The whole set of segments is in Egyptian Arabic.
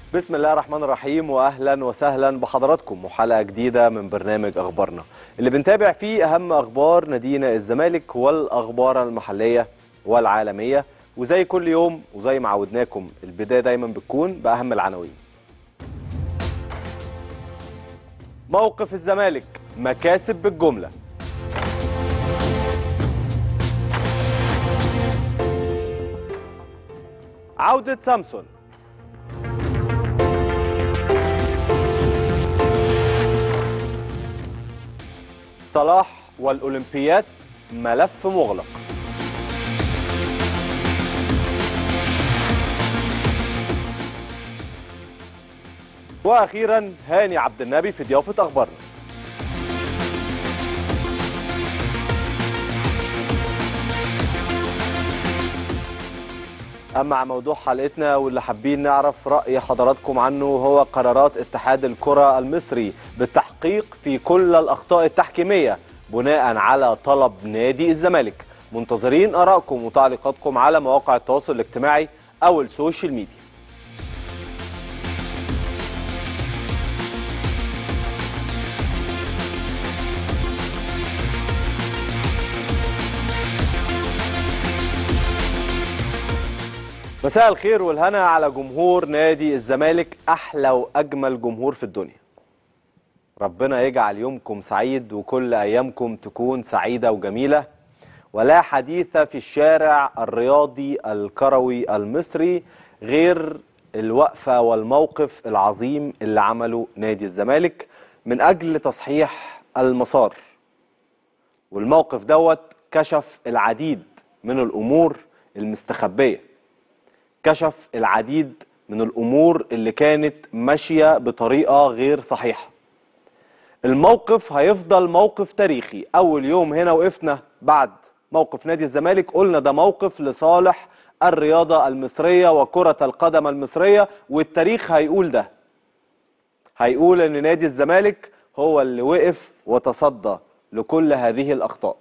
بسم الله الرحمن الرحيم واهلا وسهلا بحضراتكم وحلقه جديده من برنامج اخبارنا اللي بنتابع فيه اهم اخبار نادينا الزمالك والاخبار المحليه والعالميه وزي كل يوم وزي ما عودناكم البدايه دايما بتكون باهم العناوين موقف الزمالك مكاسب بالجمله عوده سامسون صلاح والأولمبيات ملف مغلق وأخيرا هاني عبد النبي في ضيافة أخبارنا أما موضوع حلقتنا واللي حابين نعرف رأي حضراتكم عنه هو قرارات اتحاد الكرة المصري بالتحقيق في كل الأخطاء التحكيمية بناء على طلب نادي الزمالك منتظرين آرائكم وتعليقاتكم على مواقع التواصل الاجتماعي أو السوشيال ميديا مساء الخير والهنا على جمهور نادي الزمالك احلى واجمل جمهور في الدنيا ربنا يجعل يومكم سعيد وكل ايامكم تكون سعيده وجميله ولا حديث في الشارع الرياضي الكروي المصري غير الوقفه والموقف العظيم اللي عمله نادي الزمالك من اجل تصحيح المسار والموقف دوت كشف العديد من الامور المستخبيه كشف العديد من الامور اللي كانت ماشيه بطريقه غير صحيحه الموقف هيفضل موقف تاريخي اول يوم هنا وقفنا بعد موقف نادي الزمالك قلنا ده موقف لصالح الرياضه المصريه وكره القدم المصريه والتاريخ هيقول ده هيقول ان نادي الزمالك هو اللي وقف وتصدى لكل هذه الاخطاء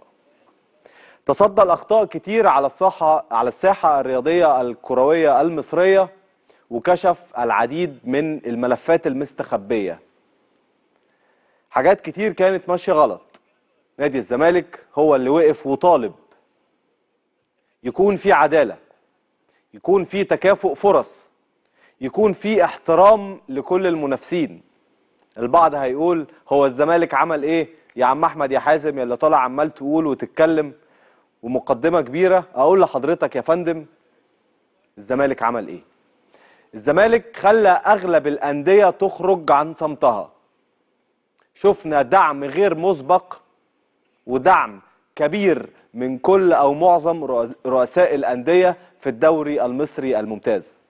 تصدى الاخطاء كتير على الساحه على الساحه الرياضيه الكرويه المصريه وكشف العديد من الملفات المستخبيه حاجات كتير كانت ماشيه غلط نادي الزمالك هو اللي وقف وطالب يكون في عداله يكون في تكافؤ فرص يكون في احترام لكل المنافسين البعض هيقول هو الزمالك عمل ايه يا عم احمد يا حازم يا اللي طالع عمال تقول وتتكلم ومقدمه كبيره اقول لحضرتك يا فندم الزمالك عمل ايه الزمالك خلى اغلب الانديه تخرج عن صمتها شفنا دعم غير مسبق ودعم كبير من كل او معظم رؤساء الانديه في الدوري المصري الممتاز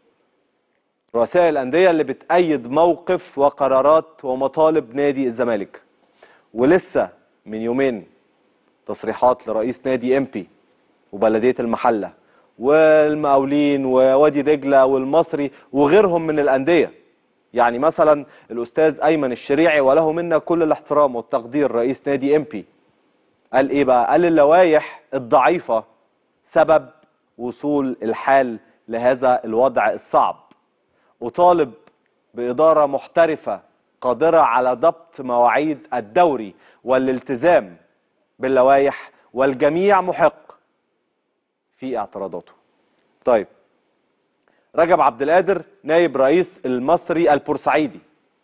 رؤساء الانديه اللي بتأيد موقف وقرارات ومطالب نادي الزمالك ولسه من يومين تصريحات لرئيس نادي امبي وبلديه المحله والمقاولين ووادي دجله والمصري وغيرهم من الانديه يعني مثلا الاستاذ ايمن الشريعي وله منا كل الاحترام والتقدير رئيس نادي امبي قال ايه بقى قال اللوائح الضعيفه سبب وصول الحال لهذا الوضع الصعب وطالب باداره محترفه قادره على ضبط مواعيد الدوري والالتزام باللوائح والجميع محق في اعتراضاته طيب رجب عبد القادر نائب رئيس المصري البورسعيدي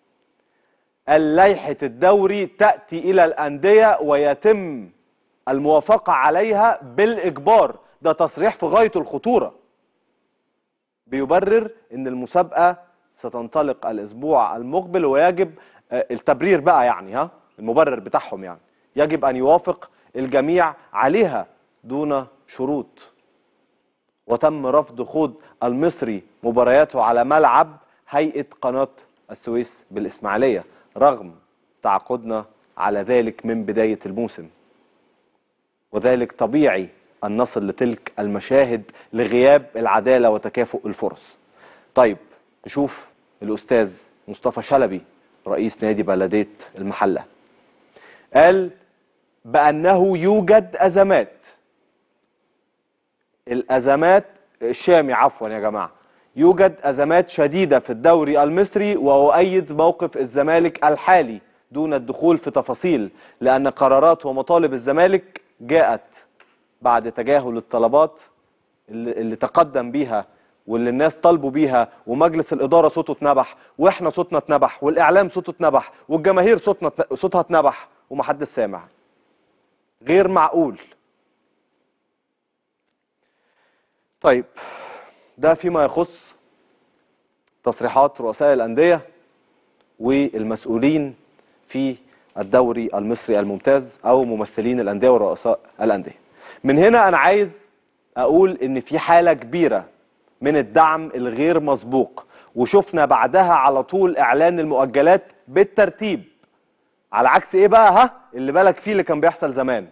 قال لائحة الدوري تأتي إلى الأندية ويتم الموافقة عليها بالإجبار ده تصريح في غاية الخطورة بيبرر أن المسابقة ستنطلق الأسبوع المقبل ويجب التبرير بقى يعني ها المبرر بتاعهم يعني يجب أن يوافق الجميع عليها دون شروط وتم رفض خوض المصري مبارياته على ملعب هيئة قناة السويس بالإسماعيلية رغم تعاقدنا على ذلك من بداية الموسم وذلك طبيعي أن نصل لتلك المشاهد لغياب العدالة وتكافؤ الفرص طيب نشوف الأستاذ مصطفى شلبي رئيس نادي بلدية المحلة قال بأنه يوجد أزمات الأزمات الشامي عفوا يا جماعة يوجد أزمات شديدة في الدوري المصري وأؤيد موقف الزمالك الحالي دون الدخول في تفاصيل لأن قرارات ومطالب الزمالك جاءت بعد تجاهل الطلبات اللي, اللي تقدم بيها واللي الناس طالبوا بيها ومجلس الإدارة صوته اتنبح وإحنا صوتنا اتنبح والإعلام صوته اتنبح والجماهير صوتنا صوتها اتنبح ومحدش سامع غير معقول طيب ده فيما يخص تصريحات رؤساء الأندية والمسؤولين في الدوري المصري الممتاز أو ممثلين الأندية ورؤساء الأندية من هنا أنا عايز أقول إن في حالة كبيرة من الدعم الغير مسبوق وشفنا بعدها على طول إعلان المؤجلات بالترتيب على عكس إيه بقى ها اللي بالك فيه اللي كان بيحصل زمان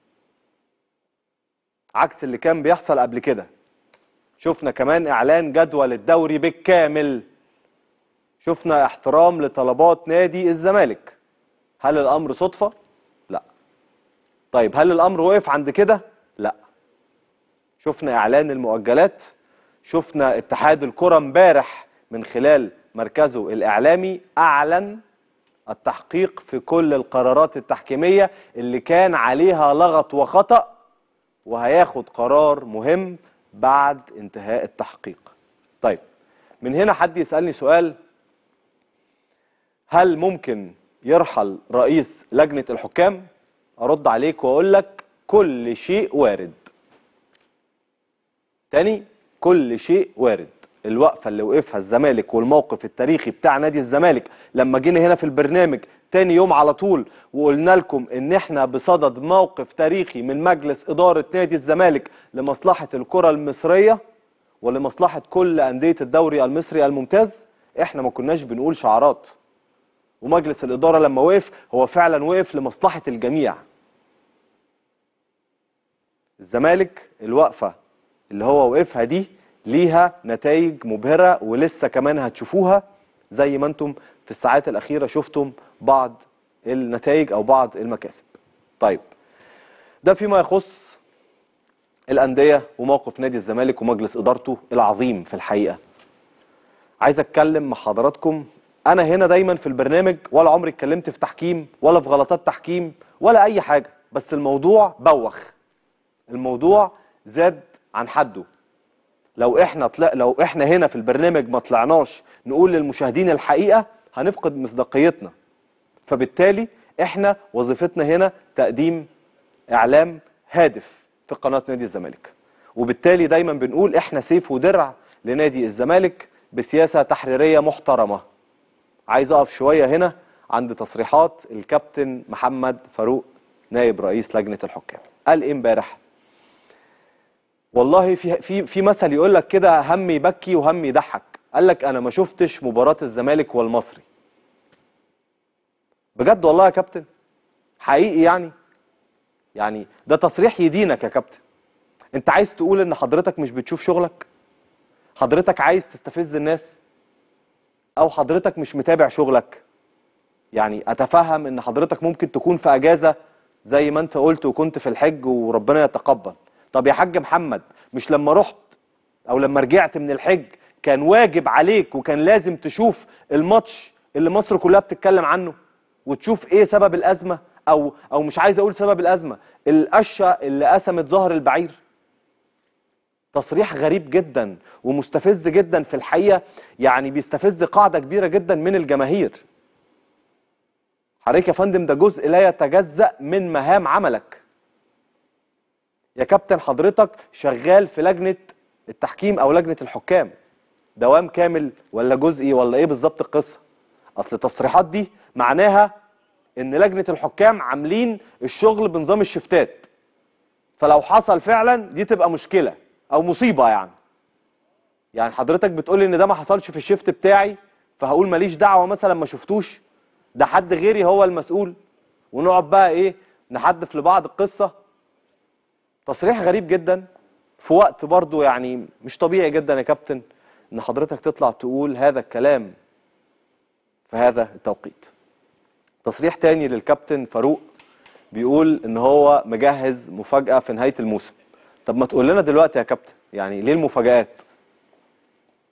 عكس اللي كان بيحصل قبل كده شفنا كمان اعلان جدول الدوري بالكامل شفنا احترام لطلبات نادي الزمالك هل الامر صدفه لا طيب هل الامر وقف عند كده لا شفنا اعلان المؤجلات شفنا اتحاد الكره امبارح من خلال مركزه الاعلامي اعلن التحقيق في كل القرارات التحكيميه اللي كان عليها لغط وخطأ وهياخد قرار مهم بعد انتهاء التحقيق طيب من هنا حد يسألني سؤال هل ممكن يرحل رئيس لجنة الحكام أرد عليك وأقول لك كل شيء وارد تاني كل شيء وارد الوقفة اللي وقفها الزمالك والموقف التاريخي بتاع نادي الزمالك لما جينا هنا في البرنامج تاني يوم على طول وقلنا لكم ان احنا بصدد موقف تاريخي من مجلس اداره نادي الزمالك لمصلحه الكره المصريه ولمصلحه كل انديه الدوري المصري الممتاز احنا ما كناش بنقول شعارات ومجلس الاداره لما وقف هو فعلا وقف لمصلحه الجميع الزمالك الوقفه اللي هو وقفها دي ليها نتائج مبهره ولسه كمان هتشوفوها زي ما انتم في الساعات الاخيره شفتم بعض النتائج او بعض المكاسب طيب ده فيما يخص الانديه وموقف نادي الزمالك ومجلس ادارته العظيم في الحقيقه عايز اتكلم مع حضراتكم انا هنا دايما في البرنامج ولا عمري اتكلمت في تحكيم ولا في غلطات تحكيم ولا اي حاجه بس الموضوع بوخ الموضوع زاد عن حده لو احنا طلع لو احنا هنا في البرنامج ما طلعناش نقول للمشاهدين الحقيقه هنفقد مصداقيتنا فبالتالي احنا وظيفتنا هنا تقديم اعلام هادف في قناه نادي الزمالك وبالتالي دايما بنقول احنا سيف ودرع لنادي الزمالك بسياسه تحريريه محترمه عايز اقف شويه هنا عند تصريحات الكابتن محمد فاروق نائب رئيس لجنه الحكام قال ايه امبارح والله في في في مثل يقول لك كده هم يبكي وهم يضحك قال لك انا ما شفتش مباراه الزمالك والمصري بجد والله يا كابتن حقيقي يعني يعني ده تصريح يدينك يا كابتن انت عايز تقول ان حضرتك مش بتشوف شغلك حضرتك عايز تستفز الناس او حضرتك مش متابع شغلك يعني اتفهم ان حضرتك ممكن تكون في اجازه زي ما انت قلت وكنت في الحج وربنا يتقبل طب يا حاج محمد مش لما رحت او لما رجعت من الحج كان واجب عليك وكان لازم تشوف الماتش اللي مصر كلها بتتكلم عنه وتشوف ايه سبب الازمه او او مش عايز اقول سبب الازمه القشه اللي قسمت ظهر البعير تصريح غريب جدا ومستفز جدا في الحقيقه يعني بيستفز قاعده كبيره جدا من الجماهير حضرتك يا فندم ده جزء لا يتجزأ من مهام عملك يا كابتن حضرتك شغال في لجنه التحكيم او لجنه الحكام دوام كامل ولا جزئي ولا ايه بالظبط القصه اصل التصريحات دي معناها ان لجنه الحكام عاملين الشغل بنظام الشفتات فلو حصل فعلا دي تبقى مشكله او مصيبه يعني يعني حضرتك بتقولي ان ده ما حصلش في الشفت بتاعي فهقول ماليش دعوه مثلا ما شفتوش ده حد غيري هو المسؤول ونقعد بقى ايه نحدف لبعض القصه تصريح غريب جدا في وقت برضو يعني مش طبيعي جدا يا كابتن ان حضرتك تطلع تقول هذا الكلام في هذا التوقيت تصريح تاني للكابتن فاروق بيقول ان هو مجهز مفاجأة في نهاية الموسم طب ما تقول لنا دلوقتي يا كابتن يعني ليه المفاجآت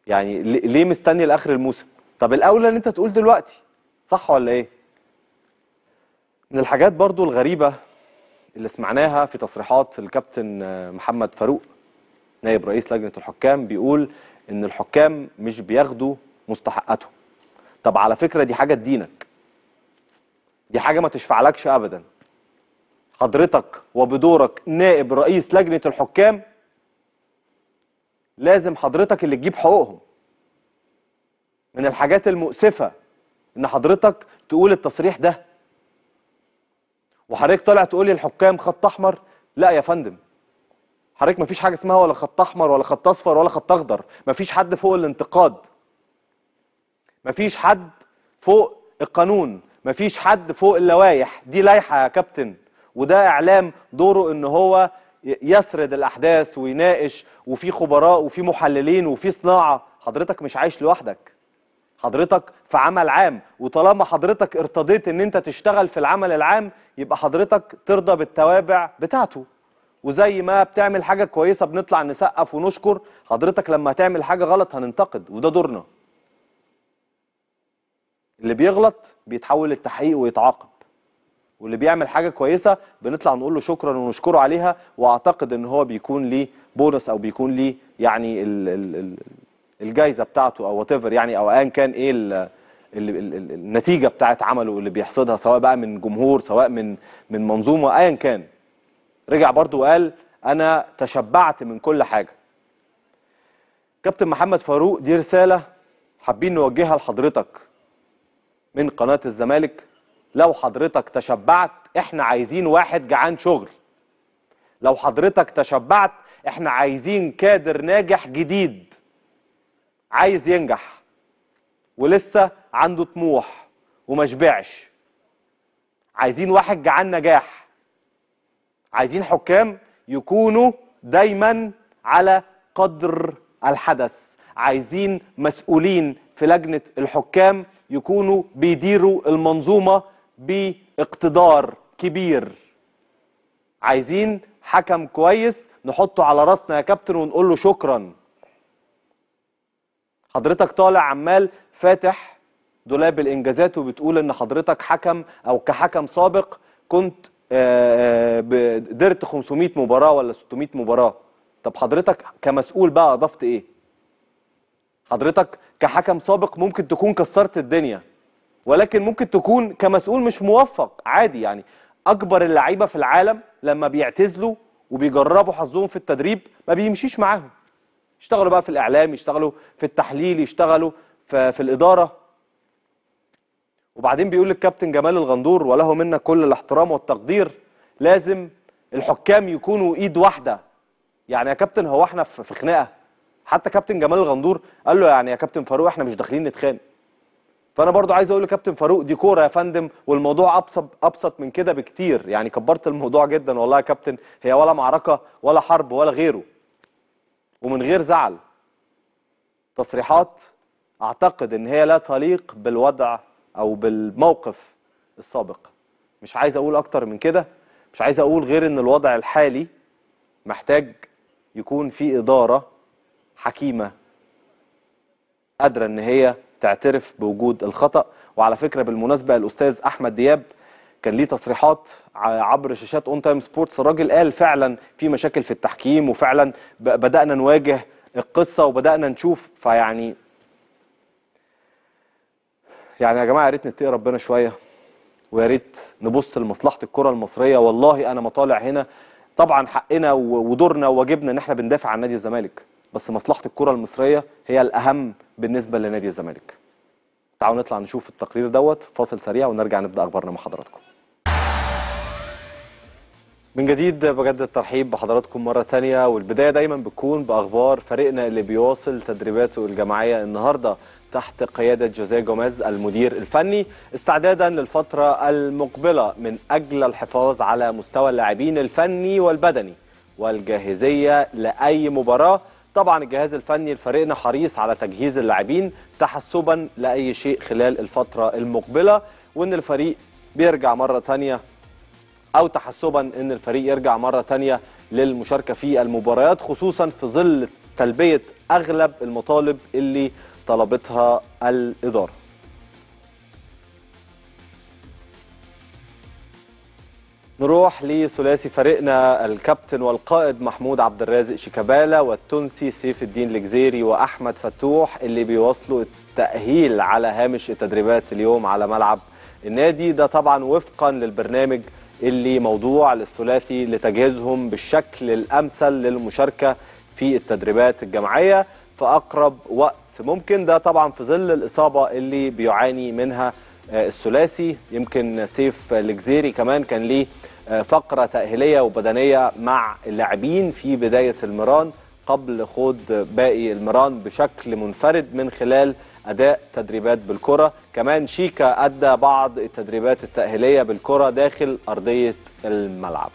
يعني ليه ليه مستني لاخر الموسم طب الاولى ان انت تقول دلوقتي صح ولا ايه من الحاجات برضو الغريبه اللي سمعناها في تصريحات الكابتن آه، محمد فاروق نائب رئيس لجنه الحكام بيقول ان الحكام مش بياخدوا مستحقاتهم طب على فكره دي حاجه تدينك دي حاجه ما تشفعلكش ابدا حضرتك وبدورك نائب رئيس لجنه الحكام لازم حضرتك اللي تجيب حقوقهم من الحاجات المؤسفه ان حضرتك تقول التصريح ده وحضرتك طالع تقول لي الحكام خط احمر لا يا فندم حضرتك مفيش حاجه اسمها ولا خط احمر ولا خط اصفر ولا خط اخضر مفيش حد فوق الانتقاد مفيش حد فوق القانون مفيش حد فوق اللوائح دي لائحه يا كابتن وده اعلام دوره ان هو ي- يسرد الاحداث ويناقش وفي خبراء وفي محللين وفي صناعه حضرتك مش عايش لوحدك حضرتك في عمل عام وطالما حضرتك ارتضيت ان انت تشتغل في العمل العام يبقى حضرتك ترضى بالتوابع بتاعته وزي ما بتعمل حاجه كويسه بنطلع نسقف ونشكر حضرتك لما هتعمل حاجه غلط هننتقد وده دورنا اللي بيغلط بيتحول للتحقيق ويتعاقب واللي بيعمل حاجه كويسه بنطلع نقول له شكرا ونشكره عليها واعتقد ان هو بيكون ليه بونص او بيكون ليه يعني ال ال ال الجايزه بتاعته او وات يعني او ايا كان ايه ال ال ال ال النتيجه بتاعت عمله اللي بيحصدها سواء بقى من جمهور سواء من من منظومه ايا كان رجع برضو وقال انا تشبعت من كل حاجه كابتن محمد فاروق دي رساله حابين نوجهها لحضرتك من قناه الزمالك لو حضرتك تشبعت احنا عايزين واحد جعان شغل لو حضرتك تشبعت احنا عايزين كادر ناجح جديد عايز ينجح ولسه عنده طموح وما شبعش عايزين واحد جعان نجاح عايزين حكام يكونوا دايما على قدر الحدث عايزين مسؤولين في لجنة الحكام يكونوا بيديروا المنظومة باقتدار كبير عايزين حكم كويس نحطه على راسنا يا كابتن ونقول له شكرا حضرتك طالع عمال فاتح دولاب الانجازات وبتقول ان حضرتك حكم او كحكم سابق كنت آه، آه، ب- قدرت 500 مباراة ولا 600 مباراة طب حضرتك كمسؤول بقى اضفت ايه حضرتك كحكم سابق ممكن تكون كسرت الدنيا ولكن ممكن تكون كمسؤول مش موفق عادي يعني اكبر اللعيبه في العالم لما بيعتزلوا وبيجربوا حظهم في التدريب ما بيمشيش معاهم يشتغلوا بقى في الاعلام يشتغلوا في التحليل يشتغلوا في, في الاداره وبعدين بيقول الكابتن جمال الغندور وله منا كل الاحترام والتقدير لازم الحكام يكونوا ايد واحده يعني يا كابتن هو احنا في في خناقه حتى كابتن جمال الغندور قال له يعني يا كابتن فاروق احنا مش داخلين نتخانق فانا برضو عايز اقول لكابتن فاروق دي كوره يا فندم والموضوع ابسط ابسط من كده بكتير يعني كبرت الموضوع جدا والله يا كابتن هي ولا معركه ولا حرب ولا غيره ومن غير زعل تصريحات اعتقد ان هي لا تليق بالوضع او بالموقف السابق مش عايز اقول اكتر من كده مش عايز اقول غير ان الوضع الحالي محتاج يكون في اداره حكيمه قادره ان هي تعترف بوجود الخطا وعلى فكره بالمناسبه الاستاذ احمد دياب كان ليه تصريحات ع- عبر شاشات اون تايم سبورتس الراجل قال فعلا في مشاكل في التحكيم وفعلا ب- بدانا نواجه القصه وبدانا نشوف فيعني يعني يا جماعه يا ريت نتقي ربنا شويه ويا ريت نبص لمصلحه الكره المصريه والله انا مطالع هنا طبعا حقنا و- ودورنا وواجبنا ان احنا بندافع عن نادي الزمالك بس مصلحه الكره المصريه هي الاهم بالنسبه لنادي الزمالك تعالوا نطلع نشوف التقرير دوت فاصل سريع ونرجع نبدا اخبارنا مع حضراتكم من جديد بجد الترحيب بحضراتكم مرة تانية والبداية دايما بتكون بأخبار فريقنا اللي بيواصل تدريباته الجماعية النهاردة تحت قيادة جوزيه جوميز المدير الفني استعدادا للفترة المقبلة من أجل الحفاظ على مستوى اللاعبين الفني والبدني والجاهزية لأي مباراة طبعا الجهاز الفني لفريقنا حريص على تجهيز اللاعبين تحسبا لأي شيء خلال الفترة المقبلة وإن الفريق بيرجع مرة تانية او تحسبا ان الفريق يرجع مره تانية للمشاركه في المباريات خصوصا في ظل تلبيه اغلب المطالب اللي طلبتها الاداره نروح لثلاثي فريقنا الكابتن والقائد محمود عبد الرازق شيكابالا والتونسي سيف الدين الجزيري واحمد فتوح اللي بيواصلوا التاهيل على هامش التدريبات اليوم على ملعب النادي ده طبعا وفقا للبرنامج اللي موضوع للثلاثي لتجهيزهم بالشكل الامثل للمشاركه في التدريبات الجماعيه في اقرب وقت ممكن ده طبعا في ظل الاصابه اللي بيعاني منها الثلاثي يمكن سيف الجزيري كمان كان ليه فقره تاهيليه وبدنيه مع اللاعبين في بدايه المران قبل خوض باقي المران بشكل منفرد من خلال اداء تدريبات بالكره كمان شيكا ادى بعض التدريبات التاهيليه بالكره داخل ارضيه الملعب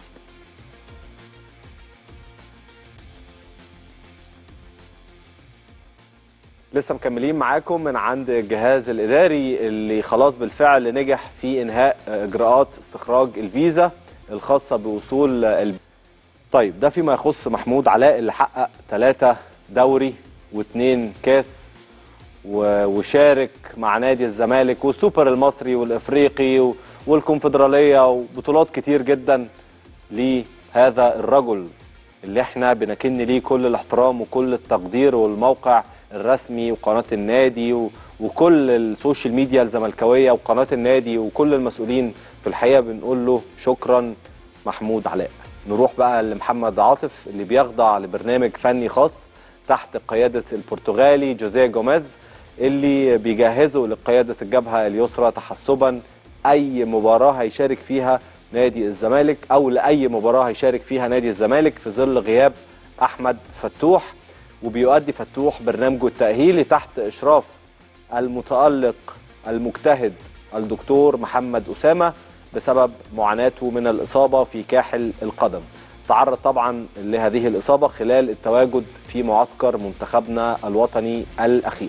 لسه مكملين معاكم من عند الجهاز الاداري اللي خلاص بالفعل نجح في انهاء اجراءات استخراج الفيزا الخاصه بوصول ال... طيب ده فيما يخص محمود علاء اللي حقق ثلاثة دوري واثنين كاس وشارك مع نادي الزمالك والسوبر المصري والافريقي والكونفدراليه وبطولات كتير جدا لهذا الرجل اللي احنا بنكن ليه كل الاحترام وكل التقدير والموقع الرسمي وقناه النادي وكل السوشيال ميديا الزملكاويه وقناه النادي وكل المسؤولين في الحقيقه بنقول له شكرا محمود علاء نروح بقى لمحمد عاطف اللي بيخضع لبرنامج فني خاص تحت قياده البرتغالي جوزيه جوميز اللي بيجهزوا لقياده الجبهه اليسرى تحسبا اي مباراه هيشارك فيها نادي الزمالك او لاي مباراه هيشارك فيها نادي الزمالك في ظل غياب احمد فتوح وبيؤدي فتوح برنامجه التاهيلي تحت اشراف المتالق المجتهد الدكتور محمد اسامه بسبب معاناته من الاصابه في كاحل القدم تعرض طبعا لهذه الاصابه خلال التواجد في معسكر منتخبنا الوطني الاخير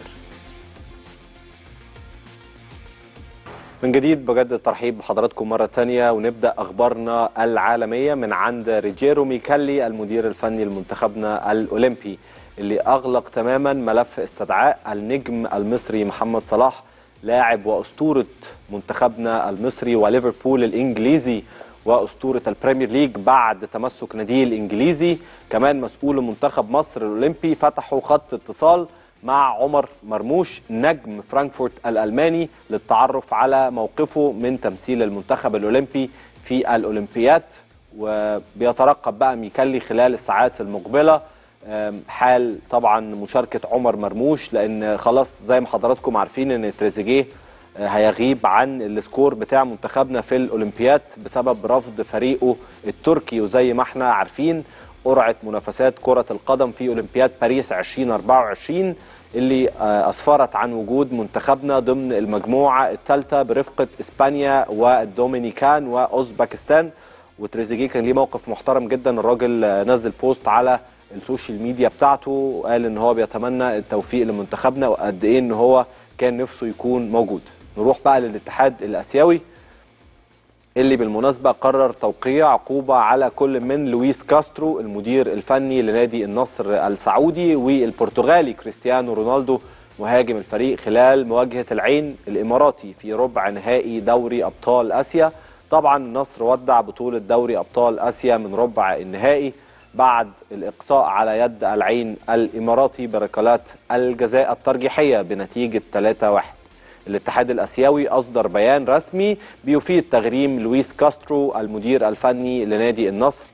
من جديد بجد الترحيب بحضراتكم مرة تانية ونبدأ أخبارنا العالمية من عند ريجيرو ميكالي المدير الفني لمنتخبنا الأولمبي اللي أغلق تماما ملف استدعاء النجم المصري محمد صلاح لاعب وأسطورة منتخبنا المصري وليفربول الإنجليزي وأسطورة البريمير ليج بعد تمسك ناديه الإنجليزي كمان مسؤول منتخب مصر الأولمبي فتحوا خط اتصال مع عمر مرموش نجم فرانكفورت الألماني للتعرف على موقفه من تمثيل المنتخب الأولمبي في الأولمبيات وبيترقب بقى ميكالي خلال الساعات المقبلة حال طبعا مشاركة عمر مرموش لأن خلاص زي ما حضراتكم عارفين أن تريزيجيه هيغيب عن السكور بتاع منتخبنا في الأولمبيات بسبب رفض فريقه التركي وزي ما احنا عارفين قرعة منافسات كرة القدم في أولمبياد باريس 2024 اللي أسفرت عن وجود منتخبنا ضمن المجموعة الثالثة برفقة إسبانيا والدومينيكان وأوزباكستان وتريزيجيه كان ليه موقف محترم جدا الراجل نزل بوست على السوشيال ميديا بتاعته وقال ان هو بيتمنى التوفيق لمنتخبنا وقد ايه ان هو كان نفسه يكون موجود نروح بقى للاتحاد الاسيوي اللي بالمناسبة قرر توقيع عقوبة على كل من لويس كاسترو المدير الفني لنادي النصر السعودي والبرتغالي كريستيانو رونالدو مهاجم الفريق خلال مواجهة العين الإماراتي في ربع نهائي دوري أبطال آسيا طبعا النصر ودع بطولة دوري أبطال آسيا من ربع النهائي بعد الإقصاء على يد العين الإماراتي بركلات الجزاء الترجيحية بنتيجة 3-1 الاتحاد الاسيوي اصدر بيان رسمي بيفيد تغريم لويس كاسترو المدير الفني لنادي النصر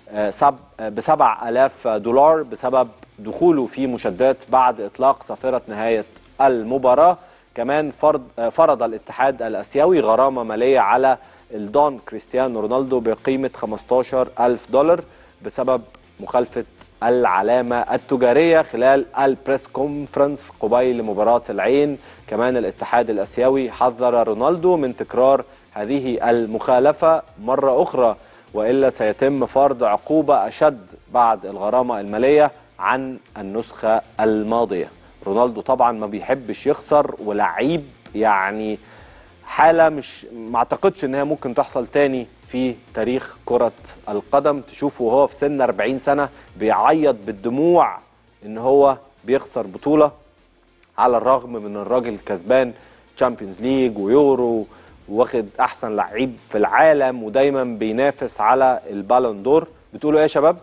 ب 7000 دولار بسبب دخوله في مشادات بعد اطلاق صافره نهايه المباراه كمان فرض فرض الاتحاد الاسيوي غرامه ماليه على الدون كريستيانو رونالدو بقيمه 15000 دولار بسبب مخالفه العلامة التجارية خلال البريس كونفرنس قبيل مباراة العين كمان الاتحاد الأسيوي حذر رونالدو من تكرار هذه المخالفة مرة أخرى وإلا سيتم فرض عقوبة أشد بعد الغرامة المالية عن النسخة الماضية رونالدو طبعا ما بيحبش يخسر ولعيب يعني حالة مش ما اعتقدش ان هي ممكن تحصل تاني في تاريخ كرة القدم تشوفه وهو في سن 40 سنة بيعيط بالدموع ان هو بيخسر بطوله على الرغم من الراجل كسبان تشامبيونز ليج ويورو واخد احسن لعيب في العالم ودايما بينافس على البالون دور بتقولوا ايه يا شباب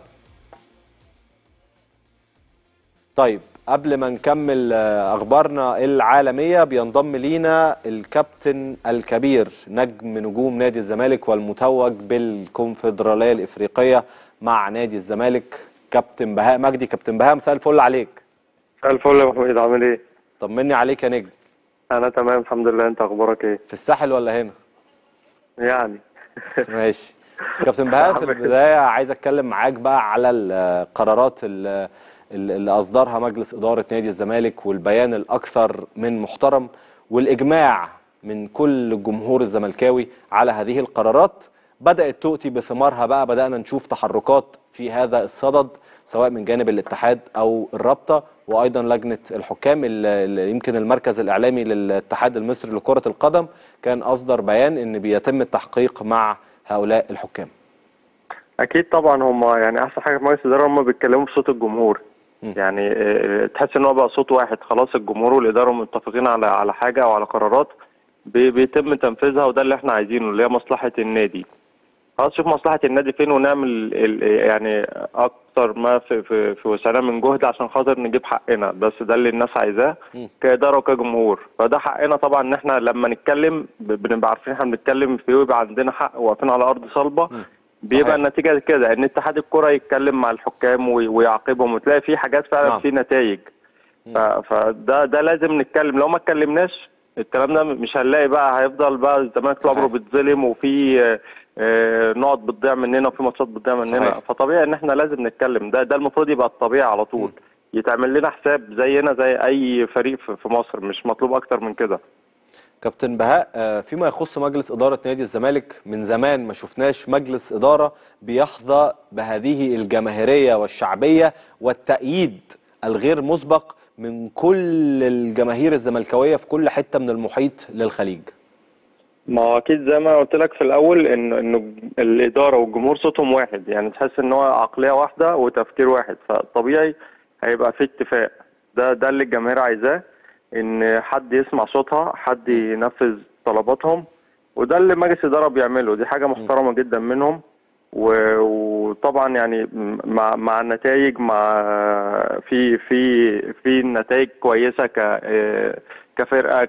طيب قبل ما نكمل آه، اخبارنا العالميه بينضم لينا الكابتن الكبير نجم نجوم نادي الزمالك والمتوج بالكونفدراليه الافريقيه مع نادي الزمالك كابتن بهاء مجدي كابتن بهاء مساء الفل عليك مساء الفل يا محمود عامل ايه؟ طمني عليك يا نجم انا تمام الحمد لله انت اخبارك ايه؟ في الساحل ولا هنا يعني ماشي كابتن بهاء في حبيبي. البدايه عايز اتكلم معاك بقى على القرارات ال- ال- اللي اصدرها مجلس اداره نادي الزمالك والبيان الاكثر من محترم والاجماع من كل الجمهور الزملكاوي على هذه القرارات بدات تؤتي بثمارها بقى بدانا نشوف تحركات في هذا الصدد سواء من جانب الاتحاد او الرابطه وايضا لجنه الحكام اللي اللي يمكن المركز الاعلامي للاتحاد المصري لكره القدم كان اصدر بيان ان بيتم التحقيق مع هؤلاء الحكام اكيد طبعا هم يعني احسن حاجه في مجلس الاداره هم بيتكلموا بصوت الجمهور مم. يعني آه، تحس ان هو بقى صوت واحد خلاص الجمهور والاداره متفقين على على حاجه او على قرارات بي- بيتم تنفيذها وده اللي احنا عايزينه اللي هي مصلحه النادي خلاص شوف مصلحه النادي فين ونعمل ال- يعني اكتر ما في في في وسعنا من جهد عشان خاطر نجيب حقنا بس ده اللي الناس عايزاه مم. كاداره وكجمهور فده حقنا طبعا ان احنا لما نتكلم ب- بنبقى عارفين احنا بنتكلم في ايه ويبقى عندنا حق واقفين على ارض صلبه مم. بيبقى صحيح. النتيجه كده ان اتحاد الكره يتكلم مع الحكام وي- ويعاقبهم وتلاقي في حاجات فعلا نعم. في نتائج ف- فده ده لازم نتكلم لو ما اتكلمناش الكلام ده مش هنلاقي بقى هيفضل بقى الزمالك طول عمره صحيح. بيتظلم وفي آه، آه، نقط بتضيع مننا وفي ماتشات بتضيع مننا صحيح. فطبيعي ان احنا لازم نتكلم ده ده المفروض يبقى الطبيعي على طول يتعمل لنا حساب زينا زي اي فريق في في مصر مش مطلوب اكتر من كده كابتن بهاء آه، فيما يخص مجلس إدارة نادي الزمالك من زمان ما شفناش مجلس إدارة بيحظى بهذه الجماهيرية والشعبية والتأييد الغير مسبق من كل الجماهير الزملكاوية في كل حتة من المحيط للخليج ما هو اكيد زي ما قلت لك في الاول ان ان الاداره والجمهور صوتهم واحد يعني تحس ان هو عقليه واحده وتفكير واحد فطبيعي هيبقى في اتفاق ده ده اللي الجماهير عايزاه ان حد يسمع صوتها حد ينفذ طلباتهم وده اللي مجلس الاداره بيعمله دي حاجه محترمه جدا منهم و- وطبعا يعني مع مع النتائج مع في في في نتائج كويسه ك كفرقه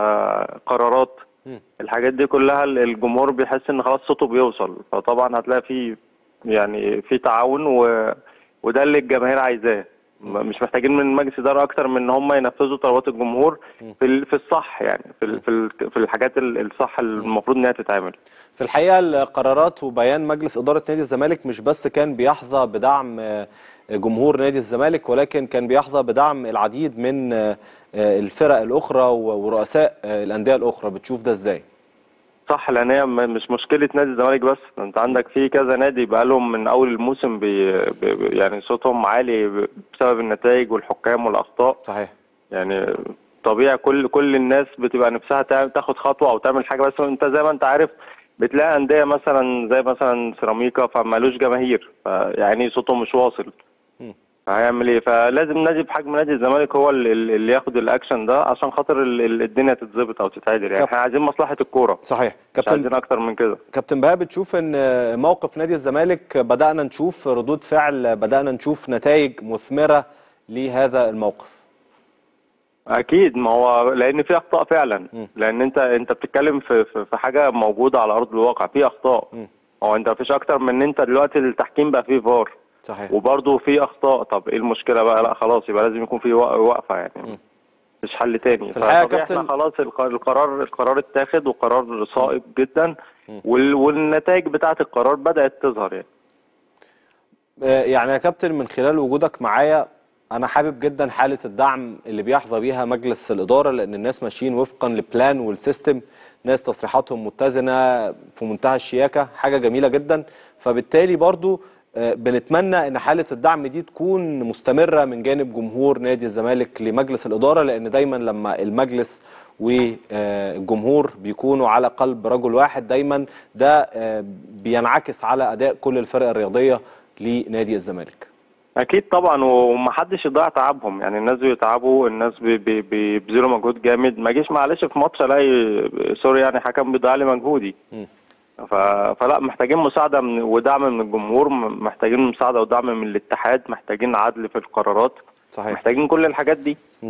كقرارات مم. الحاجات دي كلها الجمهور بيحس ان خلاص صوته بيوصل فطبعا هتلاقي في يعني في تعاون و... وده اللي الجماهير عايزاه م- مش محتاجين من مجلس اداره اكتر من ان هم ينفذوا طلبات الجمهور في ال- في الصح يعني في ال- في ال- في الحاجات ال- الصح اللي المفروض انها تتعمل في الحقيقة القرارات وبيان مجلس إدارة نادي الزمالك مش بس كان بيحظى بدعم آه، جمهور نادي الزمالك ولكن كان بيحظى بدعم العديد من آه، آه، الفرق الأخرى و- ورؤساء آه، الأندية الأخرى بتشوف ده إزاي؟ صح لان هي م- مش مشكله نادي الزمالك بس انت عندك في كذا نادي بقى لهم من اول الموسم بي بي بي- يعني صوتهم عالي ب- بسبب النتائج والحكام والاخطاء صحيح يعني طبيعي كل كل الناس بتبقى نفسها تعمل تاخد خطوه او تعمل حاجه بس انت زي ما انت عارف بتلاقي انديه مثلا زي مثلا سيراميكا فمالوش جماهير يعني صوتهم مش واصل مم. هيعمل ايه فلازم نادي بحجم نادي الزمالك هو اللي, اللي ياخد الاكشن ده عشان خاطر ال- ال- الدنيا تتظبط او تتعدل يعني كاب- احنا عايزين مصلحه الكوره صحيح مش كابتن عايزين اكتر من كده كابتن بهاء بتشوف ان موقف نادي الزمالك بدأنا نشوف ردود فعل بدأنا نشوف نتائج مثمرة لهذا الموقف اكيد ما هو لان في اخطاء فعلا مم. لان انت انت بتتكلم في في في حاجه موجوده على ارض الواقع في اخطاء مم. هو انت مفيش اكتر من ان انت دلوقتي التحكيم بقى فيه فار صحيح وبرضه في اخطاء طب ايه المشكله بقى لا خلاص يبقى لازم يكون في وق- وقفه يعني مم. مش حل تاني في الحقيقة يا فطبيعي كابتن- احنا خلاص الق- القرار القرار اتاخد وقرار صائب جدا مم. وال- والنتائج بتاعه القرار بدات تظهر يعني آه، يعني يا كابتن من خلال وجودك معايا انا حابب جدا حالة الدعم اللي بيحظى بيها مجلس الإدارة لأن الناس ماشيين وفقا لبلان والسيستم ناس تصريحاتهم متزنة في منتهى الشياكة حاجة جميلة جدا فبالتالي برضو آه، بنتمنى ان حالة الدعم دي تكون مستمرة من جانب جمهور نادي الزمالك لمجلس الإدارة لأن دايما لما المجلس والجمهور بيكونوا على قلب رجل واحد دايما ده آه، بينعكس على أداء كل الفرق الرياضية لنادي الزمالك اكيد طبعا ومحدش يضيع تعبهم يعني الناس بيتعبوا الناس بي- بي- بيبذلوا مجهود جامد ما اجيش معلش في ماتش الاقي سوري يعني حكم بيضيع لي مجهودي مم. ف... فلا محتاجين مساعده من ودعم من الجمهور م- محتاجين مساعده ودعم من الاتحاد محتاجين عدل في القرارات صحيح محتاجين كل الحاجات دي مم.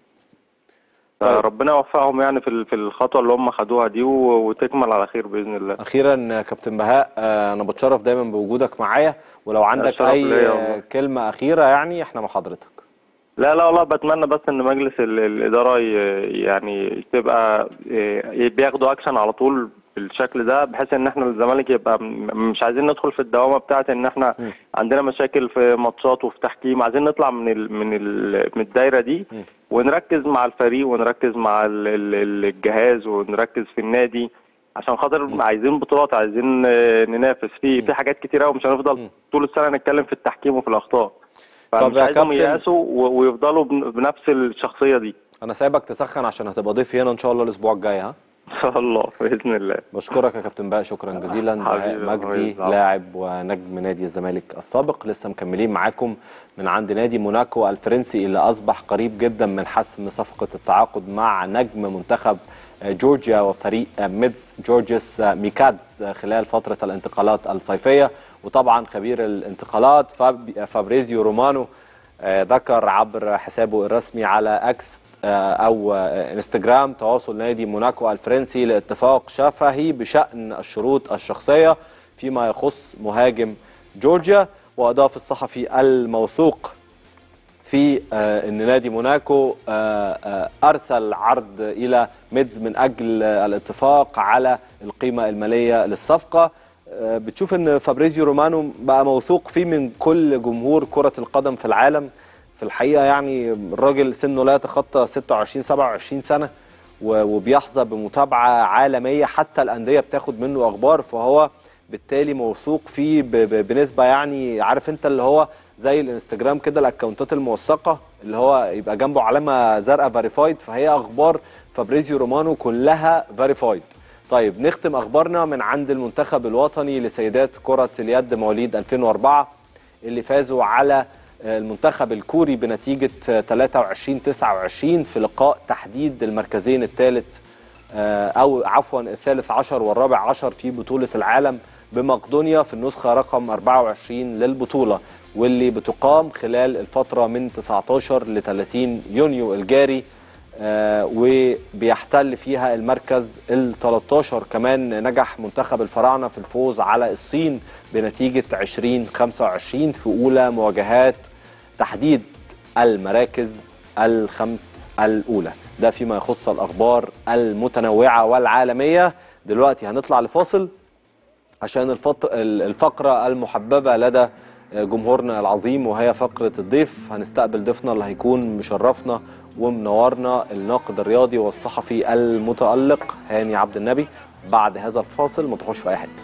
طيب. فربنا يوفقهم يعني في ال- في الخطوه اللي هم خدوها دي و- وتكمل على خير باذن الله اخيرا كابتن بهاء آه، انا بتشرف دايما بوجودك معايا ولو عندك الشرف اي ليا آه، والله. كلمه اخيره يعني احنا مع حضرتك لا لا والله بتمنى بس ان مجلس ال- الاداره ي- يعني تبقى ي- بياخدوا اكشن على طول بالشكل ده بحيث ان احنا الزمالك يبقى م- مش عايزين ندخل في الدوامه بتاعه ان احنا م. عندنا مشاكل في ماتشات وفي تحكيم عايزين نطلع من ال من ال من الدايره دي م. ونركز مع الفريق ونركز مع ال- ال- الجهاز ونركز في النادي عشان خاطر عايزين بطولات عايزين آه، ننافس في في حاجات كتير قوي مش هنفضل م. طول السنه نتكلم في التحكيم وفي الاخطاء طب فمش يا عايزهم كابتن- ييأسوا و- ويفضلوا بن- بنفس الشخصيه دي انا سايبك تسخن عشان هتبقى ضيفي هنا ان شاء الله الاسبوع الجاي ها ان شاء الله باذن الله بشكرك يا كابتن بهاء شكرا جزيلا بهاء حبيبي، مجدي حبيبي. لاعب ونجم نادي الزمالك السابق لسه مكملين معاكم من عند نادي موناكو الفرنسي اللي اصبح قريب جدا من حسم صفقه التعاقد مع نجم منتخب جورجيا وفريق ميدز جورجيس ميكادز خلال فتره الانتقالات الصيفيه وطبعا خبير الانتقالات فاب- فابريزيو رومانو آه، ذكر عبر حسابه الرسمي على اكس آه، او آه، انستجرام تواصل نادي موناكو الفرنسي لاتفاق شفهي بشان الشروط الشخصيه فيما يخص مهاجم جورجيا واضاف الصحفي الموثوق في آه، ان نادي موناكو آه، آه، ارسل عرض الى ميدز من اجل آه، الاتفاق على القيمه الماليه للصفقه آه، بتشوف ان فابريزيو رومانو بقى موثوق فيه من كل جمهور كره القدم في العالم في الحقيقه يعني الراجل سنه لا يتخطى 26 27 سنه و- وبيحظى بمتابعه عالميه حتى الانديه بتاخد منه اخبار فهو بالتالي موثوق فيه ب- ب- بنسبه يعني عارف انت اللي هو زي الانستجرام كده الاكونتات الموثقه اللي هو يبقى جنبه علامه زرقاء فيريفايد فهي اخبار فابريزيو رومانو كلها فيريفايد طيب نختم اخبارنا من عند المنتخب الوطني لسيدات كره اليد مواليد 2004 اللي فازوا على المنتخب الكوري بنتيجه 23 29 في لقاء تحديد المركزين الثالث او عفوا الثالث عشر والرابع عشر في بطوله العالم بمقدونيا في النسخه رقم 24 للبطوله واللي بتقام خلال الفتره من 19 ل 30 يونيو الجاري آه، وبيحتل فيها المركز ال 13 كمان نجح منتخب الفراعنه في الفوز على الصين بنتيجه 20 25 في اولى مواجهات تحديد المراكز الخمس الاولى ده فيما يخص الاخبار المتنوعه والعالميه دلوقتي هنطلع لفاصل عشان الفط... الفقرة المحببة لدى جمهورنا العظيم وهي فقرة الضيف هنستقبل ضيفنا اللي هيكون مشرفنا ومنورنا الناقد الرياضي والصحفي المتألق هاني عبد النبي بعد هذا الفاصل ما تروحوش في أي حتة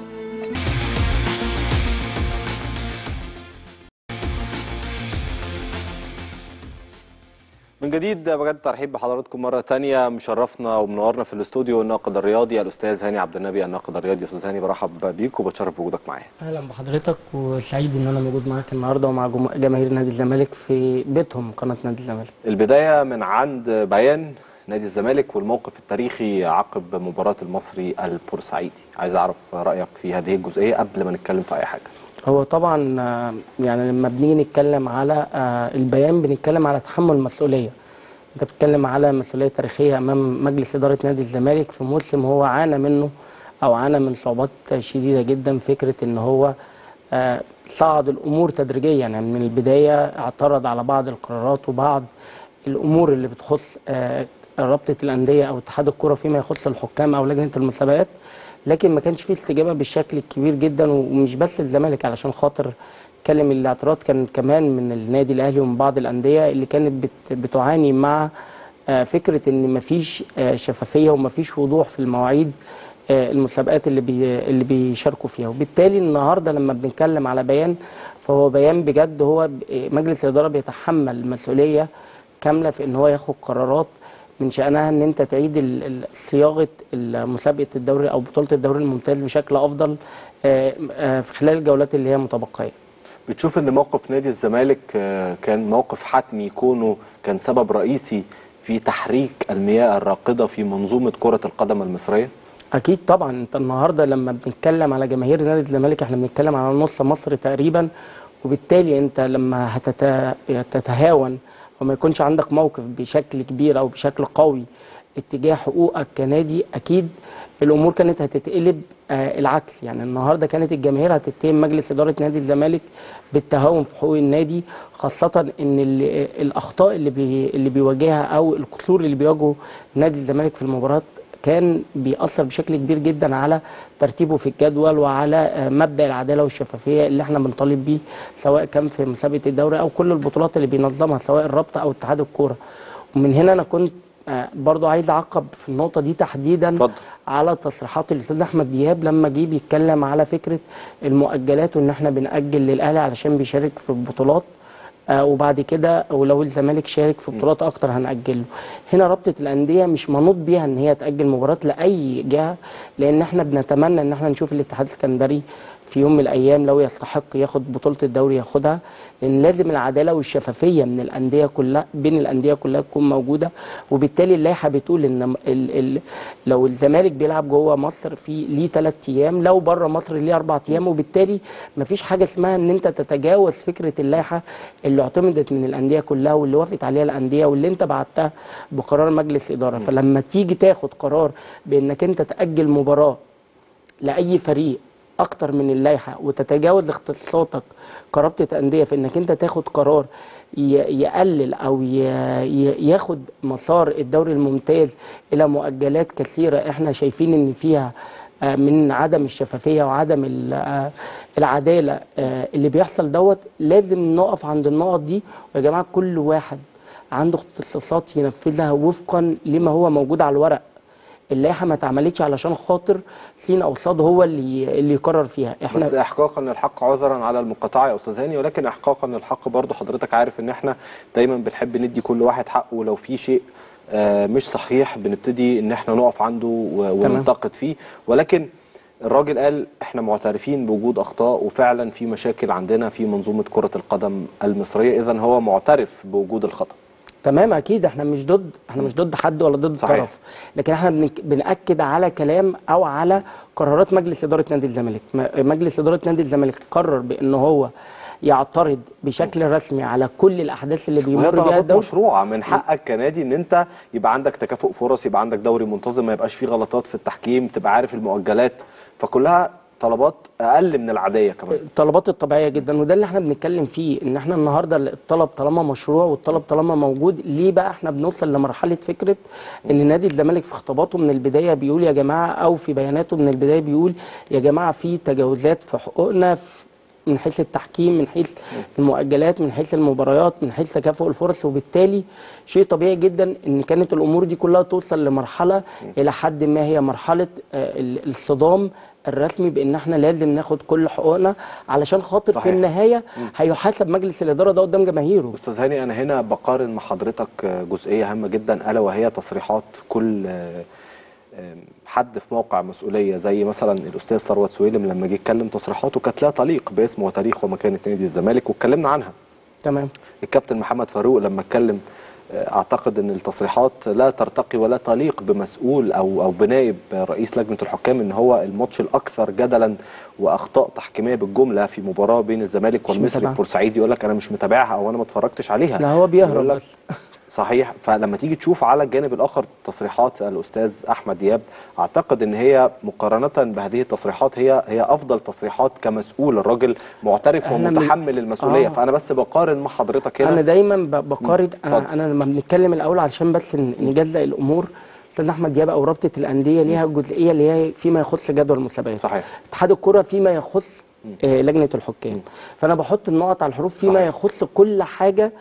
من جديد بجد ترحيب بحضراتكم مرة تانية مشرفنا ومنورنا في الاستوديو الناقد الرياضي الأستاذ هاني عبد النبي الناقد الرياضي أستاذ هاني برحب بيك وبتشرف بوجودك معايا اهلا بحضرتك وسعيد ان انا موجود معاك النهارده ومع جم- جماهير نادي الزمالك في بيتهم قناه نادي الزمالك البداية من عند بيان نادي الزمالك والموقف التاريخي عقب مباراة المصري البورسعيدي عايز أعرف رأيك في هذه الجزئية قبل ما نتكلم في أي حاجة هو طبعا آه، يعني لما بنيجي نتكلم على آه، البيان بنتكلم على تحمل مسؤوليه انت بتتكلم على مسؤوليه تاريخيه امام مجلس اداره نادي الزمالك في موسم هو عانى منه او عانى من صعوبات شديده جدا فكره ان هو آه، صعد الامور تدريجيا يعني من البدايه اعترض على بعض القرارات وبعض الامور اللي بتخص آه، رابطه الانديه او اتحاد الكره فيما يخص الحكام او لجنه المسابقات لكن ما كانش فيه استجابه بالشكل الكبير جدا ومش بس الزمالك علشان خاطر اتكلم الاعتراض كان كمان من النادي الاهلي ومن بعض الانديه اللي كانت بت بتعاني مع آه، فكره ان مفيش آه، شفافيه ومفيش وضوح في المواعيد آه، المسابقات اللي بي اللي بيشاركوا فيها وبالتالي النهارده لما بنتكلم على بيان فهو بيان بجد هو ب- مجلس الاداره بيتحمل مسؤوليه كامله في ان هو ياخد قرارات من شأنها ان انت تعيد ال- ال- صياغه ال- مسابقه الدوري او بطوله الدوري الممتاز بشكل افضل آه، آه، في خلال الجولات اللي هي متبقيه. بتشوف ان موقف نادي الزمالك آه، كان موقف حتمي كونه كان سبب رئيسي في تحريك المياه الراقده في منظومه كره القدم المصريه اكيد طبعا انت النهارده لما بنتكلم على جماهير نادي الزمالك احنا بنتكلم على نص مصر تقريبا وبالتالي انت لما هتتهاون وما يكونش عندك موقف بشكل كبير او بشكل قوي اتجاه حقوقك كنادي اكيد الامور كانت هتتقلب آه العكس يعني النهارده كانت الجماهير هتتهم مجلس اداره نادي الزمالك بالتهاون في حقوق النادي خاصه ان اللي الاخطاء اللي بي اللي بيواجهها او القصور اللي بيواجهه نادي الزمالك في المباراه كان بيأثر بشكل كبير جدا على ترتيبه في الجدول وعلى آه، مبدأ العدالة والشفافية اللي احنا بنطالب بيه سواء كان في مسابقة الدوري أو كل البطولات اللي بينظمها سواء الرابطة أو اتحاد الكورة ومن هنا أنا كنت آه، برضو عايز أعقب في النقطة دي تحديدا اتفضل. على تصريحات الأستاذ أحمد دياب لما جه بيتكلم على فكرة المؤجلات وإن احنا بنأجل للأهلي علشان بيشارك في البطولات آه وبعد كده ولو الزمالك شارك في بطولات اكتر هنأجله هنا رابطه الانديه مش منوط بيها ان هي تأجل مباراه لاي جهه لان احنا بنتمنى ان احنا نشوف الاتحاد السكندري في يوم من الايام لو يستحق ياخد بطوله الدوري ياخدها لان لازم العداله والشفافيه من الانديه كلها بين الانديه كلها تكون موجوده وبالتالي اللائحه بتقول ان ال ال لو الزمالك بيلعب جوه مصر في ليه ثلاث ايام لو بره مصر ليه اربع ايام وبالتالي مفيش حاجه اسمها ان انت تتجاوز فكره اللائحه اللي اعتمدت من الانديه كلها واللي وافقت عليها الانديه واللي انت بعتها بقرار مجلس اداره فلما تيجي تاخد قرار بانك انت تاجل مباراه لاي فريق اكتر من اللائحه وتتجاوز اختصاصاتك كرابطه انديه في انك انت تاخد قرار ي- يقلل او ي- ي- ياخد مسار الدوري الممتاز الى مؤجلات كثيره احنا شايفين ان فيها آه، من عدم الشفافيه وعدم ال- آه، العداله آه، اللي بيحصل دوت لازم نقف عند النقط دي ويا جماعه كل واحد عنده اختصاصات ينفذها وفقا لما هو موجود على الورق اللائحه ما اتعملتش علشان خاطر سين او صاد هو اللي اللي يقرر فيها احنا بس احقاقا للحق عذرا على المقاطعه يا استاذ هاني ولكن احقاقا للحق برضه حضرتك عارف ان احنا دايما بنحب ندي كل واحد حقه ولو في شيء آه، مش صحيح بنبتدي ان احنا نقف عنده و- تمام. وننتقد فيه ولكن الراجل قال احنا معترفين بوجود اخطاء وفعلا في مشاكل عندنا في منظومه كره القدم المصريه اذا هو معترف بوجود الخطا تمام اكيد احنا مش ضد احنا مش ضد حد ولا ضد صحيح. طرف لكن احنا بنك- بناكد على كلام او على قرارات مجلس اداره نادي الزمالك م- مجلس اداره نادي الزمالك قرر بان هو يعترض بشكل رسمي على كل الاحداث اللي وهي بيمر بيها طلبات الدوري مشروعه من حقك كنادي ان انت يبقى عندك تكافؤ فرص يبقى عندك دوري منتظم ما يبقاش فيه غلطات في التحكيم تبقى عارف المؤجلات فكلها طلبات اقل من العاديه كمان الطلبات الطبيعيه جدا وده اللي احنا بنتكلم فيه ان احنا النهارده الطلب طالما مشروع والطلب طالما موجود ليه بقى احنا بنوصل لمرحله فكره ان نادي الزمالك في خطاباته من البدايه بيقول يا جماعه او في بياناته من البدايه بيقول يا جماعه في تجاوزات في حقوقنا في من حيث التحكيم من حيث المؤجلات من حيث المباريات من حيث تكافؤ الفرص وبالتالي شيء طبيعي جدا ان كانت الامور دي كلها توصل لمرحله الى حد ما هي مرحله آه، ال- الصدام الرسمي بان احنا لازم ناخد كل حقوقنا علشان خاطر في صحيح. النهايه هيحاسب مجلس الاداره ده قدام جماهيره استاذ هاني انا هنا بقارن مع حضرتك جزئيه هامه جدا الا وهي تصريحات كل آه، آه، حد في موقع مسؤوليه زي مثلا الاستاذ ثروت سويلم لما جه يتكلم تصريحاته كانت لا تليق باسم وتاريخ ومكانه نادي الزمالك واتكلمنا عنها تمام الكابتن محمد فاروق لما اتكلم آه، اعتقد ان التصريحات لا ترتقي ولا تليق بمسؤول او او بنائب رئيس لجنه الحكام ان هو الماتش الاكثر جدلا واخطاء تحكيميه بالجمله في مباراه بين الزمالك مش والمصري متابعها. بورسعيد يقول لك انا مش متابعها او انا ما اتفرجتش عليها لا هو يقول بيهرب لك بس صحيح فلما تيجي تشوف على الجانب الاخر تصريحات الاستاذ احمد دياب اعتقد ان هي مقارنه بهذه التصريحات هي هي افضل تصريحات كمسؤول الراجل معترف إحنا من- ومتحمل المسؤوليه آه. فانا بس بقارن مع حضرتك هنا انا دايما ب- بقارن اتفضل. انا انا لما بنتكلم الاول علشان بس ن- نجزأ الامور استاذ احمد دياب او رابطه الانديه ليها جزئيه اللي هي فيما يخص جدول المسابقات صحيح اتحاد الكره فيما يخص آه، لجنه الحكام فانا بحط النقط على الحروف فيما صحيح. يخص كل حاجه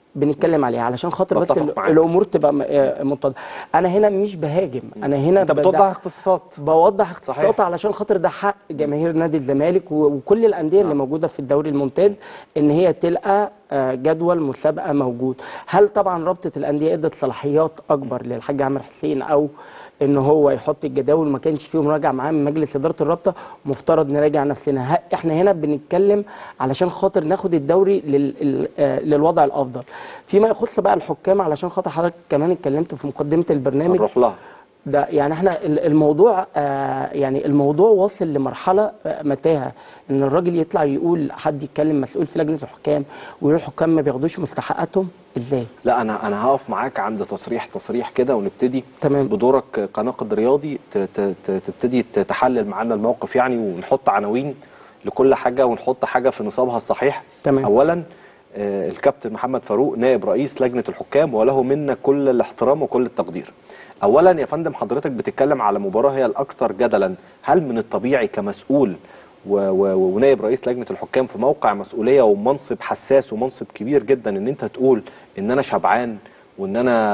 بنتكلم عليها علشان خاطر بس بتفق ال- معاك. الامور تبقى م- آه، متضحه انا هنا مش بهاجم انا هنا انت بد- بتوضح اختصاصات بوضح اختصاصات صحيح. علشان خاطر ده حق جماهير نادي الزمالك و- وكل الانديه اللي موجوده في الدوري الممتاز ان هي تلقى آه، جدول مسابقه موجود هل طبعا رابطه الانديه ادت صلاحيات اكبر للحاج عامر حسين او ان هو يحط الجداول ما كانش فيه مراجعه معاه من مجلس اداره الرابطه مفترض نراجع نفسنا ه- احنا هنا بنتكلم علشان خاطر ناخد الدوري لل... ال- آه، للوضع الافضل فيما يخص بقى الحكام علشان خاطر حضرتك كمان اتكلمت في مقدمه البرنامج نروح لها ده يعني احنا ال- الموضوع آه يعني الموضوع واصل لمرحله آه متاهه ان الراجل يطلع يقول حد يتكلم مسؤول في لجنه الحكام ويقول الحكام ما بياخدوش مستحقاتهم ازاي؟ لا انا انا هقف معاك عند تصريح تصريح كده ونبتدي تمام. بدورك كناقد رياضي ت- ت- ت- تبتدي ت- تحلل معانا الموقف يعني ونحط عناوين لكل حاجه ونحط حاجه في نصابها الصحيح تمام. اولا آه، الكابتن محمد فاروق نائب رئيس لجنه الحكام وله منا كل الاحترام وكل التقدير اولا يا فندم حضرتك بتتكلم على مباراه هي الاكثر جدلا هل من الطبيعي كمسؤول و- و- ونائب رئيس لجنه الحكام في موقع مسؤوليه ومنصب حساس ومنصب كبير جدا ان انت تقول ان انا شبعان وان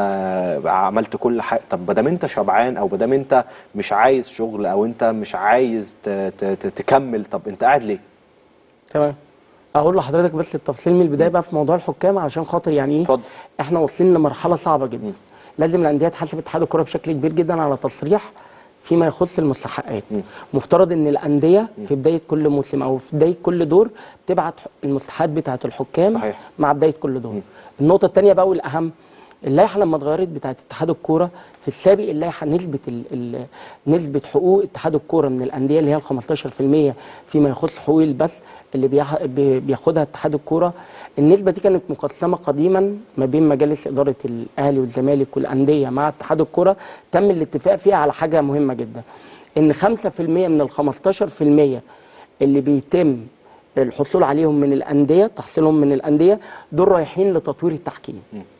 انا عملت كل حاجه طب ما دام انت شبعان او ما دام انت مش عايز شغل او انت مش عايز ت- ت- ت- تكمل طب انت قاعد ليه؟ تمام اقول لحضرتك بس التفصيل من البدايه بقى في موضوع الحكام علشان خاطر يعني ايه اتفضل. احنا واصلين لمرحله صعبه جدا لازم الانديه تحاسب اتحاد الكره بشكل كبير جدا على تصريح فيما يخص المستحقات مفترض ان الانديه في بدايه كل موسم او في بدايه كل دور بتبعت المستحقات بتاعه الحكام صحيح. مع بدايه كل دور النقطه الثانيه بقى والاهم اللائحه لما اتغيرت بتاعه اتحاد الكوره في السابق اللائحه نسبه ال ال نسبه حقوق اتحاد الكوره من الانديه اللي هي ال 15% فيما يخص حقوق البث اللي بيح- بي- بياخدها اتحاد الكوره النسبه دي كانت مقسمه قديما ما بين مجالس اداره الاهلي والزمالك والانديه مع اتحاد الكوره تم الاتفاق فيها على حاجه مهمه جدا ان 5% من ال 15% اللي بيتم الحصول عليهم من الانديه تحصيلهم من الانديه دول رايحين لتطوير التحكيم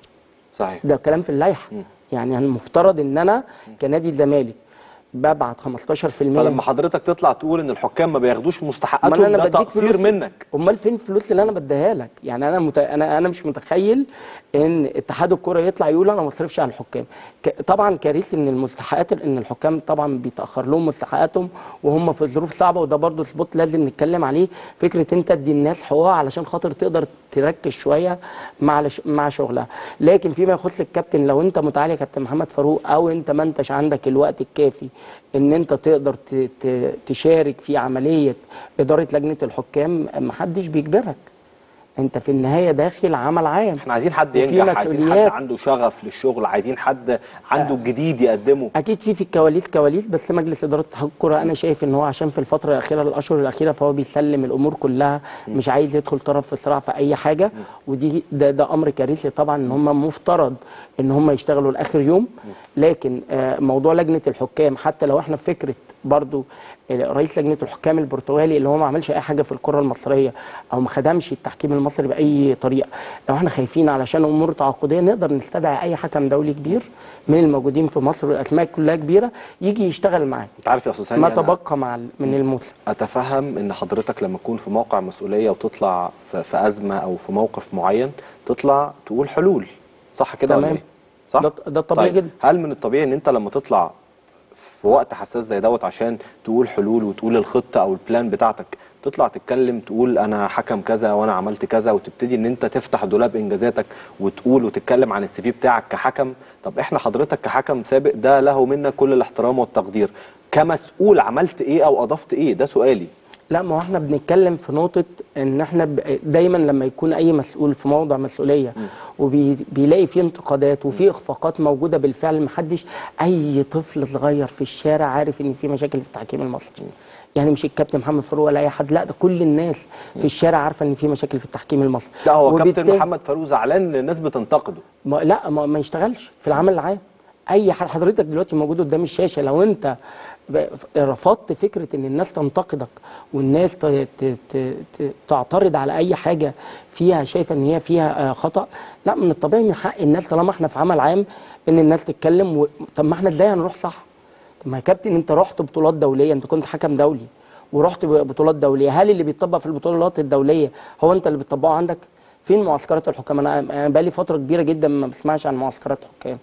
صحيح ده كلام في اللائحه يعني المفترض ان انا كنادي الزمالك ببعت 15% فلما حضرتك تطلع تقول ان الحكام ما بياخدوش امال مستحقاتهم انا ده بديك تقصير فلوس منك امال فين الفلوس اللي انا بديها لك يعني انا مت... انا انا مش متخيل ان اتحاد الكره يطلع يقول انا ما اصرفش على الحكام ك... طبعا كارثي ان المستحقات ان الحكام طبعا بيتاخر لهم مستحقاتهم وهم في ظروف صعبه وده برضو سبوت لازم نتكلم عليه فكره انت تدي الناس حقوقها علشان خاطر تقدر تركز شويه مع لش... مع شغلها لكن فيما يخص الكابتن لو انت متعالي يا كابتن محمد فاروق او انت ما انتش عندك الوقت الكافي ان انت تقدر ت... ت... تشارك في عمليه اداره لجنه الحكام محدش بيجبرك انت في النهايه داخل عمل عام احنا عايزين حد وفي ينجح عايزين حد مسؤوليات. عنده شغف للشغل عايزين حد عنده جديد يقدمه اكيد في في الكواليس كواليس بس مجلس اداره اتحاد الكره انا شايف ان هو عشان في الفتره الاخيره الاشهر الاخيره فهو بيسلم الامور كلها مش عايز يدخل طرف في صراع في اي حاجه ودي ده, ده امر كارثي طبعا ان هم مفترض ان هم يشتغلوا لاخر يوم لكن آه، موضوع لجنه الحكام حتى لو احنا بفكره برضو آه، رئيس لجنه الحكام البرتغالي اللي هو ما عملش اي حاجه في الكره المصريه او ما خدمش التحكيم المصري باي طريقه لو احنا خايفين علشان امور تعاقديه نقدر نستدعي اي حكم دولي كبير من الموجودين في مصر والاسماء كلها كبيره يجي يشتغل معاه انت عارف يا استاذ هاني ما أنا تبقى مع ال- من الموسم اتفهم ان حضرتك لما تكون في موقع مسؤوليه وتطلع في, في ازمه او في موقف معين تطلع تقول حلول صح كده ولا تمام. ايه؟ صح؟ ده- ده طبيعي طيب. جدا. هل من الطبيعي ان انت لما تطلع في وقت حساس زي دوت عشان تقول حلول وتقول الخطه او البلان بتاعتك تطلع تتكلم تقول انا حكم كذا وانا عملت كذا وتبتدي ان انت تفتح دولاب انجازاتك وتقول وتتكلم عن السي في بتاعك كحكم طب احنا حضرتك كحكم سابق ده له منا كل الاحترام والتقدير كمسؤول عملت ايه او اضفت ايه ده سؤالي لا ما هو احنا بنتكلم في نقطة ان احنا ب- دايما لما يكون اي مسؤول في موضع مسؤولية وبيلاقي فيه انتقادات وفيه اخفاقات موجودة بالفعل محدش اي طفل صغير في الشارع عارف ان في مشاكل في التحكيم المصري يعني مش الكابتن محمد فاروق ولا اي حد لا ده كل الناس في الشارع عارفة ان في مشاكل في التحكيم المصري لا هو كابتن وبالتالي- محمد فاروق زعلان ان الناس بتنتقده ما لا ما, ما يشتغلش في العمل العام اي حد حضرتك دلوقتي موجود قدام الشاشه لو انت ب- رفضت فكره ان الناس تنتقدك والناس ت- ت- ت- ت- تعترض على اي حاجه فيها شايفه ان هي فيها آه، خطا لا من الطبيعي من حق الناس طالما احنا في عمل عام ان الناس تتكلم و... طب ما احنا ازاي هنروح صح طب ما يا كابتن انت رحت بطولات دوليه انت كنت حكم دولي ورحت ب- بطولات دوليه هل اللي بيطبق في البطولات الدوليه هو انت اللي بتطبقه عندك فين معسكرات الحكام انا أنا بقالي فتره كبيره جدا ما بسمعش عن معسكرات حكام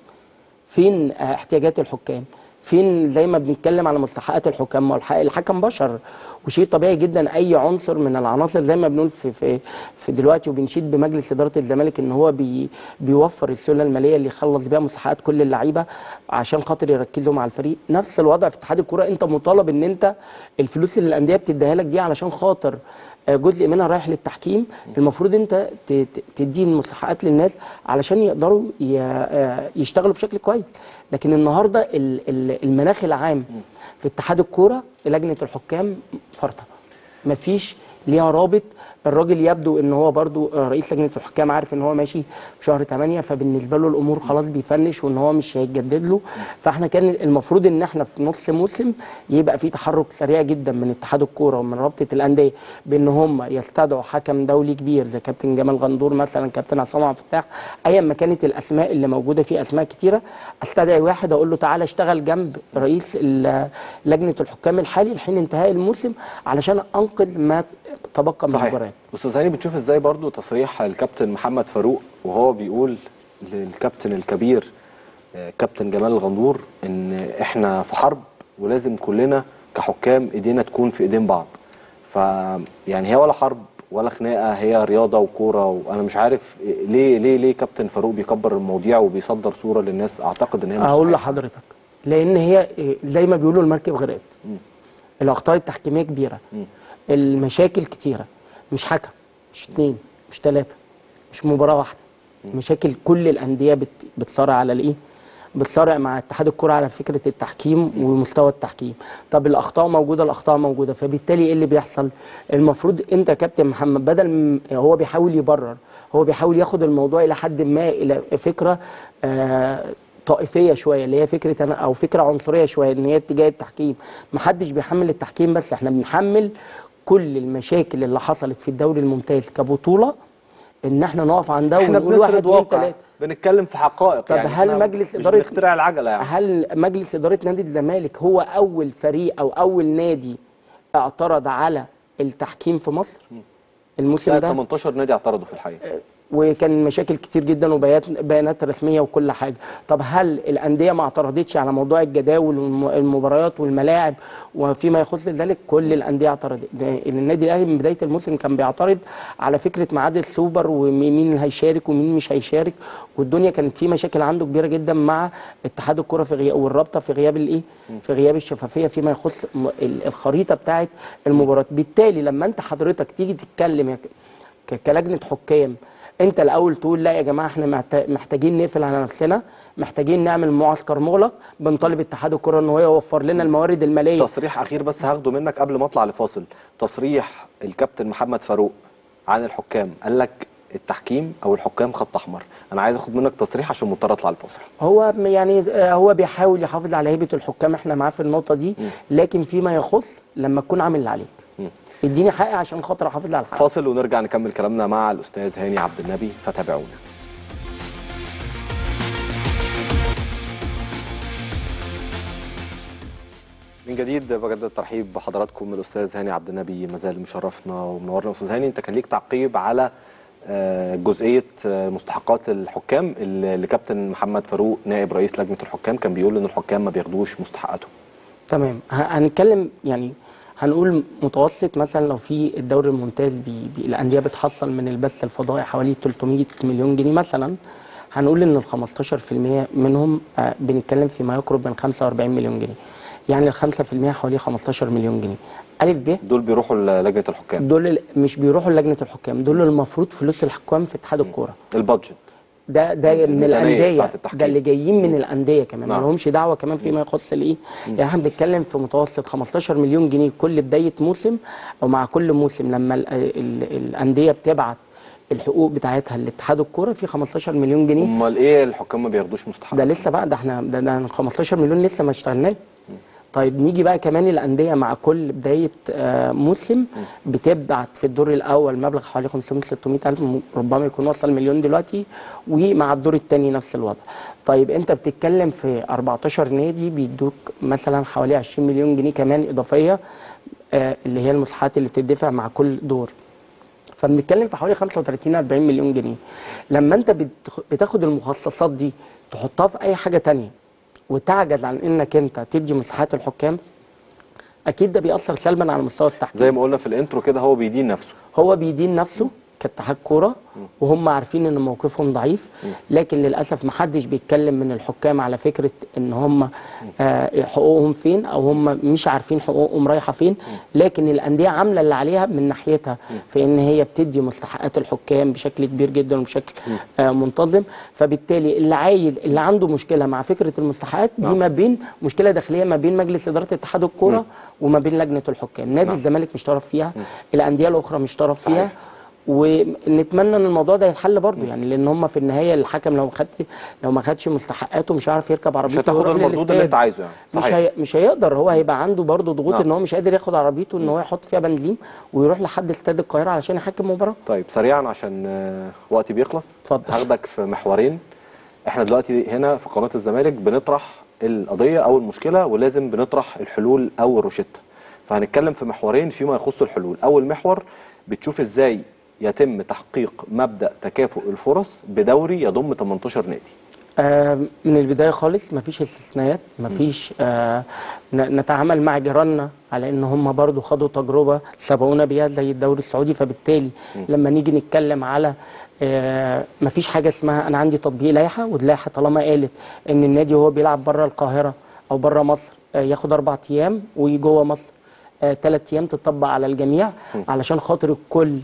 فين آه، احتياجات الحكام فين زي ما بنتكلم على مستحقات الحكام ما هو الح- الحكم بشر وشيء طبيعي جدا اي عنصر من العناصر زي ما بنقول في في, في دلوقتي وبنشيد بمجلس اداره الزمالك ان هو بي بيوفر السله الماليه اللي يخلص بيها مستحقات كل اللعيبه عشان خاطر يركزوا مع الفريق نفس الوضع في اتحاد الكوره انت مطالب ان انت الفلوس اللي الانديه بتديها لك دي علشان خاطر آه، جزء منها رايح للتحكيم المفروض انت ت- ت- تدي المستحقات للناس علشان يقدروا ي- آه، يشتغلوا بشكل كويس لكن النهارده ال- ال- المناخ العام في اتحاد الكوره لجنه الحكام فرطه مفيش ليها رابط الراجل يبدو ان هو برضو رئيس لجنه الحكام عارف ان هو ماشي في شهر 8 فبالنسبه له الامور خلاص بيفنش وان هو مش هيتجدد له فاحنا كان المفروض ان احنا في نص موسم يبقى في تحرك سريع جدا من اتحاد الكوره ومن رابطه الانديه بان هم يستدعوا حكم دولي كبير زي كابتن جمال غندور مثلا كابتن عصام عبد الفتاح ايا ما كانت الاسماء اللي موجوده في اسماء كتيره استدعي واحد اقول له تعالى اشتغل جنب رئيس ال- لجنه الحكام الحالي لحين انتهاء الموسم علشان انقذ ما تبقى من صحيح المباريات استاذ هاني بتشوف ازاي برضو تصريح الكابتن محمد فاروق وهو بيقول للكابتن الكبير آه، كابتن جمال الغندور ان احنا في حرب ولازم كلنا كحكام ايدينا تكون في ايدين بعض ف يعني هي ولا حرب ولا خناقه هي رياضه وكوره وانا مش عارف ليه ليه ليه كابتن فاروق بيكبر المواضيع وبيصدر صوره للناس اعتقد ان هي مش اقول صحيحة. لحضرتك لان هي إيه، زي ما بيقولوا المركب غرقت الاخطاء التحكيميه كبيره المشاكل كتيره مش حكم مش اتنين مش تلاته مش مباراه واحده مشاكل كل الانديه بت بتصارع على الايه بتصارع مع اتحاد الكره على فكره التحكيم ومستوى التحكيم طب الاخطاء موجوده الاخطاء موجوده فبالتالي ايه اللي بيحصل المفروض انت يا كابتن محمد بدل م- هو بيحاول يبرر هو بيحاول ياخد الموضوع الى حد ما الى فكره آه طائفيه شويه اللي هي فكره انا او فكره عنصريه شويه ان هي اتجاه التحكيم محدش بيحمل التحكيم بس احنا بنحمل كل المشاكل اللي حصلت في الدوري الممتاز كبطوله ان احنا نقف عندها احنا ونقول واحد بنسرد اتنين واقع تلاته بنتكلم في حقائق طب يعني هل إحنا مجلس مش إدارة- بنخترع العجله يعني هل مجلس اداره نادي الزمالك هو اول فريق او اول نادي اعترض على التحكيم في مصر الموسم لا ده 18 نادي اعترضوا في الحقيقه وكان مشاكل كتير جدا وبيانات بيانات رسميه وكل حاجه طب هل الانديه ما اعترضتش على موضوع الجداول والمباريات والملاعب وفيما يخص ذلك كل الانديه اعترضت ده النادي الاهلي من بدايه الموسم كان بيعترض على فكره ميعاد السوبر ومين اللي هيشارك ومين مش هيشارك والدنيا كانت في مشاكل عنده كبيره جدا مع اتحاد الكره في غياب والرابطه في غياب الايه في غياب الشفافيه فيما يخص م- ال- الخريطه بتاعه المباراه بالتالي لما انت حضرتك تيجي تتكلم يا ك- ك- كلجنه حكام انت الاول تقول لا يا جماعه احنا محت- محتاجين نقفل على نفسنا محتاجين نعمل معسكر مغلق بنطالب اتحاد الكره ان هو يوفر لنا الموارد الماليه تصريح اخير بس هاخده منك قبل ما اطلع لفاصل تصريح الكابتن محمد فاروق عن الحكام قال لك التحكيم او الحكام خط احمر انا عايز اخد منك تصريح عشان مضطر اطلع لفاصل هو م- يعني آه، هو بيحاول يحافظ على هيبه الحكام احنا معاه في النقطه دي لكن فيما يخص لما تكون عامل اللي عليك مم. اديني حقي عشان خاطر احافظ على حقي فاصل ونرجع نكمل كلامنا مع الاستاذ هاني عبد النبي فتابعونا من جديد بجدد الترحيب بحضراتكم الاستاذ هاني عبد النبي مازال مشرفنا ومنورنا استاذ هاني انت كان ليك تعقيب على آه، جزئيه آه، مستحقات الحكام اللي اللي كابتن محمد فاروق نائب رئيس لجنه الحكام كان بيقول ان الحكام ما بياخدوش مستحقاتهم تمام ه- هنتكلم يعني هنقول متوسط مثلا لو في الدوري الممتاز بي بي الانديه بتحصل من البث الفضائي حوالي 300 مليون جنيه مثلا هنقول ان ال 15% منهم آه، بنتكلم في ما يقرب من 45 مليون جنيه يعني ال 5% حوالي 15 مليون جنيه الف ب دول بيروحوا لجنه الحكام دول ال- مش بيروحوا لجنه الحكام دول المفروض فلوس الحكام في اتحاد الكوره البادجت ده ده من الميزانية الانديه بتاعت التحكيم. ده اللي جايين من الانديه كمان ما نعم. لهمش دعوه كمان فيما يخص الايه يعني احنا بنتكلم في متوسط 15 مليون جنيه كل بدايه موسم او مع كل موسم لما ال ال الانديه بتبعت الحقوق بتاعتها لاتحاد الكوره في 15 مليون جنيه امال ايه الحكام ما بياخدوش مستحقات ده لسه بقى ده احنا ده, ده 15 مليون لسه ما اشتغلناه طيب نيجي بقى كمان الانديه مع كل بدايه آه، موسم بتبعت في الدور الاول مبلغ حوالي 500 600 الف م- ربما يكون وصل مليون دلوقتي ومع الدور الثاني نفس الوضع طيب انت بتتكلم في 14 نادي بيدوك مثلا حوالي 20 مليون جنيه كمان اضافيه آه، اللي هي المساحات اللي بتدفع مع كل دور فبنتكلم في حوالي 35 40 مليون جنيه لما انت بتخ- بتاخد المخصصات دي تحطها في اي حاجه تانية وتعجز عن انك انت تدي مساحات الحكام اكيد ده بيأثر سلبا على مستوى التحكيم زي ما قلنا في الانترو كده هو بيدين نفسه هو بيدين نفسه كاتحاد كوره وهم عارفين ان موقفهم ضعيف لكن للاسف محدش بيتكلم من الحكام على فكره ان هم آه، حقوقهم فين او هم مش عارفين حقوقهم رايحه فين لكن الانديه عامله اللي عليها من ناحيتها في ان هي بتدي مستحقات الحكام بشكل كبير جدا وبشكل آه، منتظم فبالتالي اللي عايز اللي عنده مشكله مع فكره المستحقات دي ما بين مشكله داخليه ما بين مجلس اداره اتحاد الكوره وما بين لجنه الحكام نادي الزمالك مش طرف فيها الانديه الاخرى مش طرف فيها صحيح. ونتمنى ان الموضوع ده يتحل برضه يعني لان هم في النهايه الحكم لو خد لو ما خدش مستحقاته مش هيعرف يركب مش عربيته هتاخد ويروح المردود اللي للاستاد. انت عايزه يعني مش صحيح. هي... مش هيقدر هو هيبقى عنده برضه ضغوط نعم. ان هو مش قادر ياخد عربيته ان هو يحط فيها بنزين ويروح لحد استاد القاهره علشان يحكم مباراه طيب سريعا عشان آه، وقتي بيخلص اتفضل. هاخدك في محورين احنا دلوقتي هنا في قناه الزمالك بنطرح القضيه او المشكله ولازم بنطرح الحلول او الروشته فهنتكلم في محورين فيما يخص الحلول اول محور بتشوف ازاي يتم تحقيق مبدا تكافؤ الفرص بدوري يضم 18 نادي آه، من البداية خالص مفيش استثناءات مفيش آه ن- نتعامل مع جيراننا على ان هم برضو خدوا تجربة سبقونا بيها زي الدوري السعودي فبالتالي لما نيجي نتكلم على آه مفيش حاجة اسمها انا عندي تطبيق لائحة واللائحة طالما قالت ان النادي وهو بيلعب بره القاهرة او بره مصر آه ياخد اربع ايام ويجي جوه مصر ثلاث ايام تطبق على الجميع علشان خاطر الكل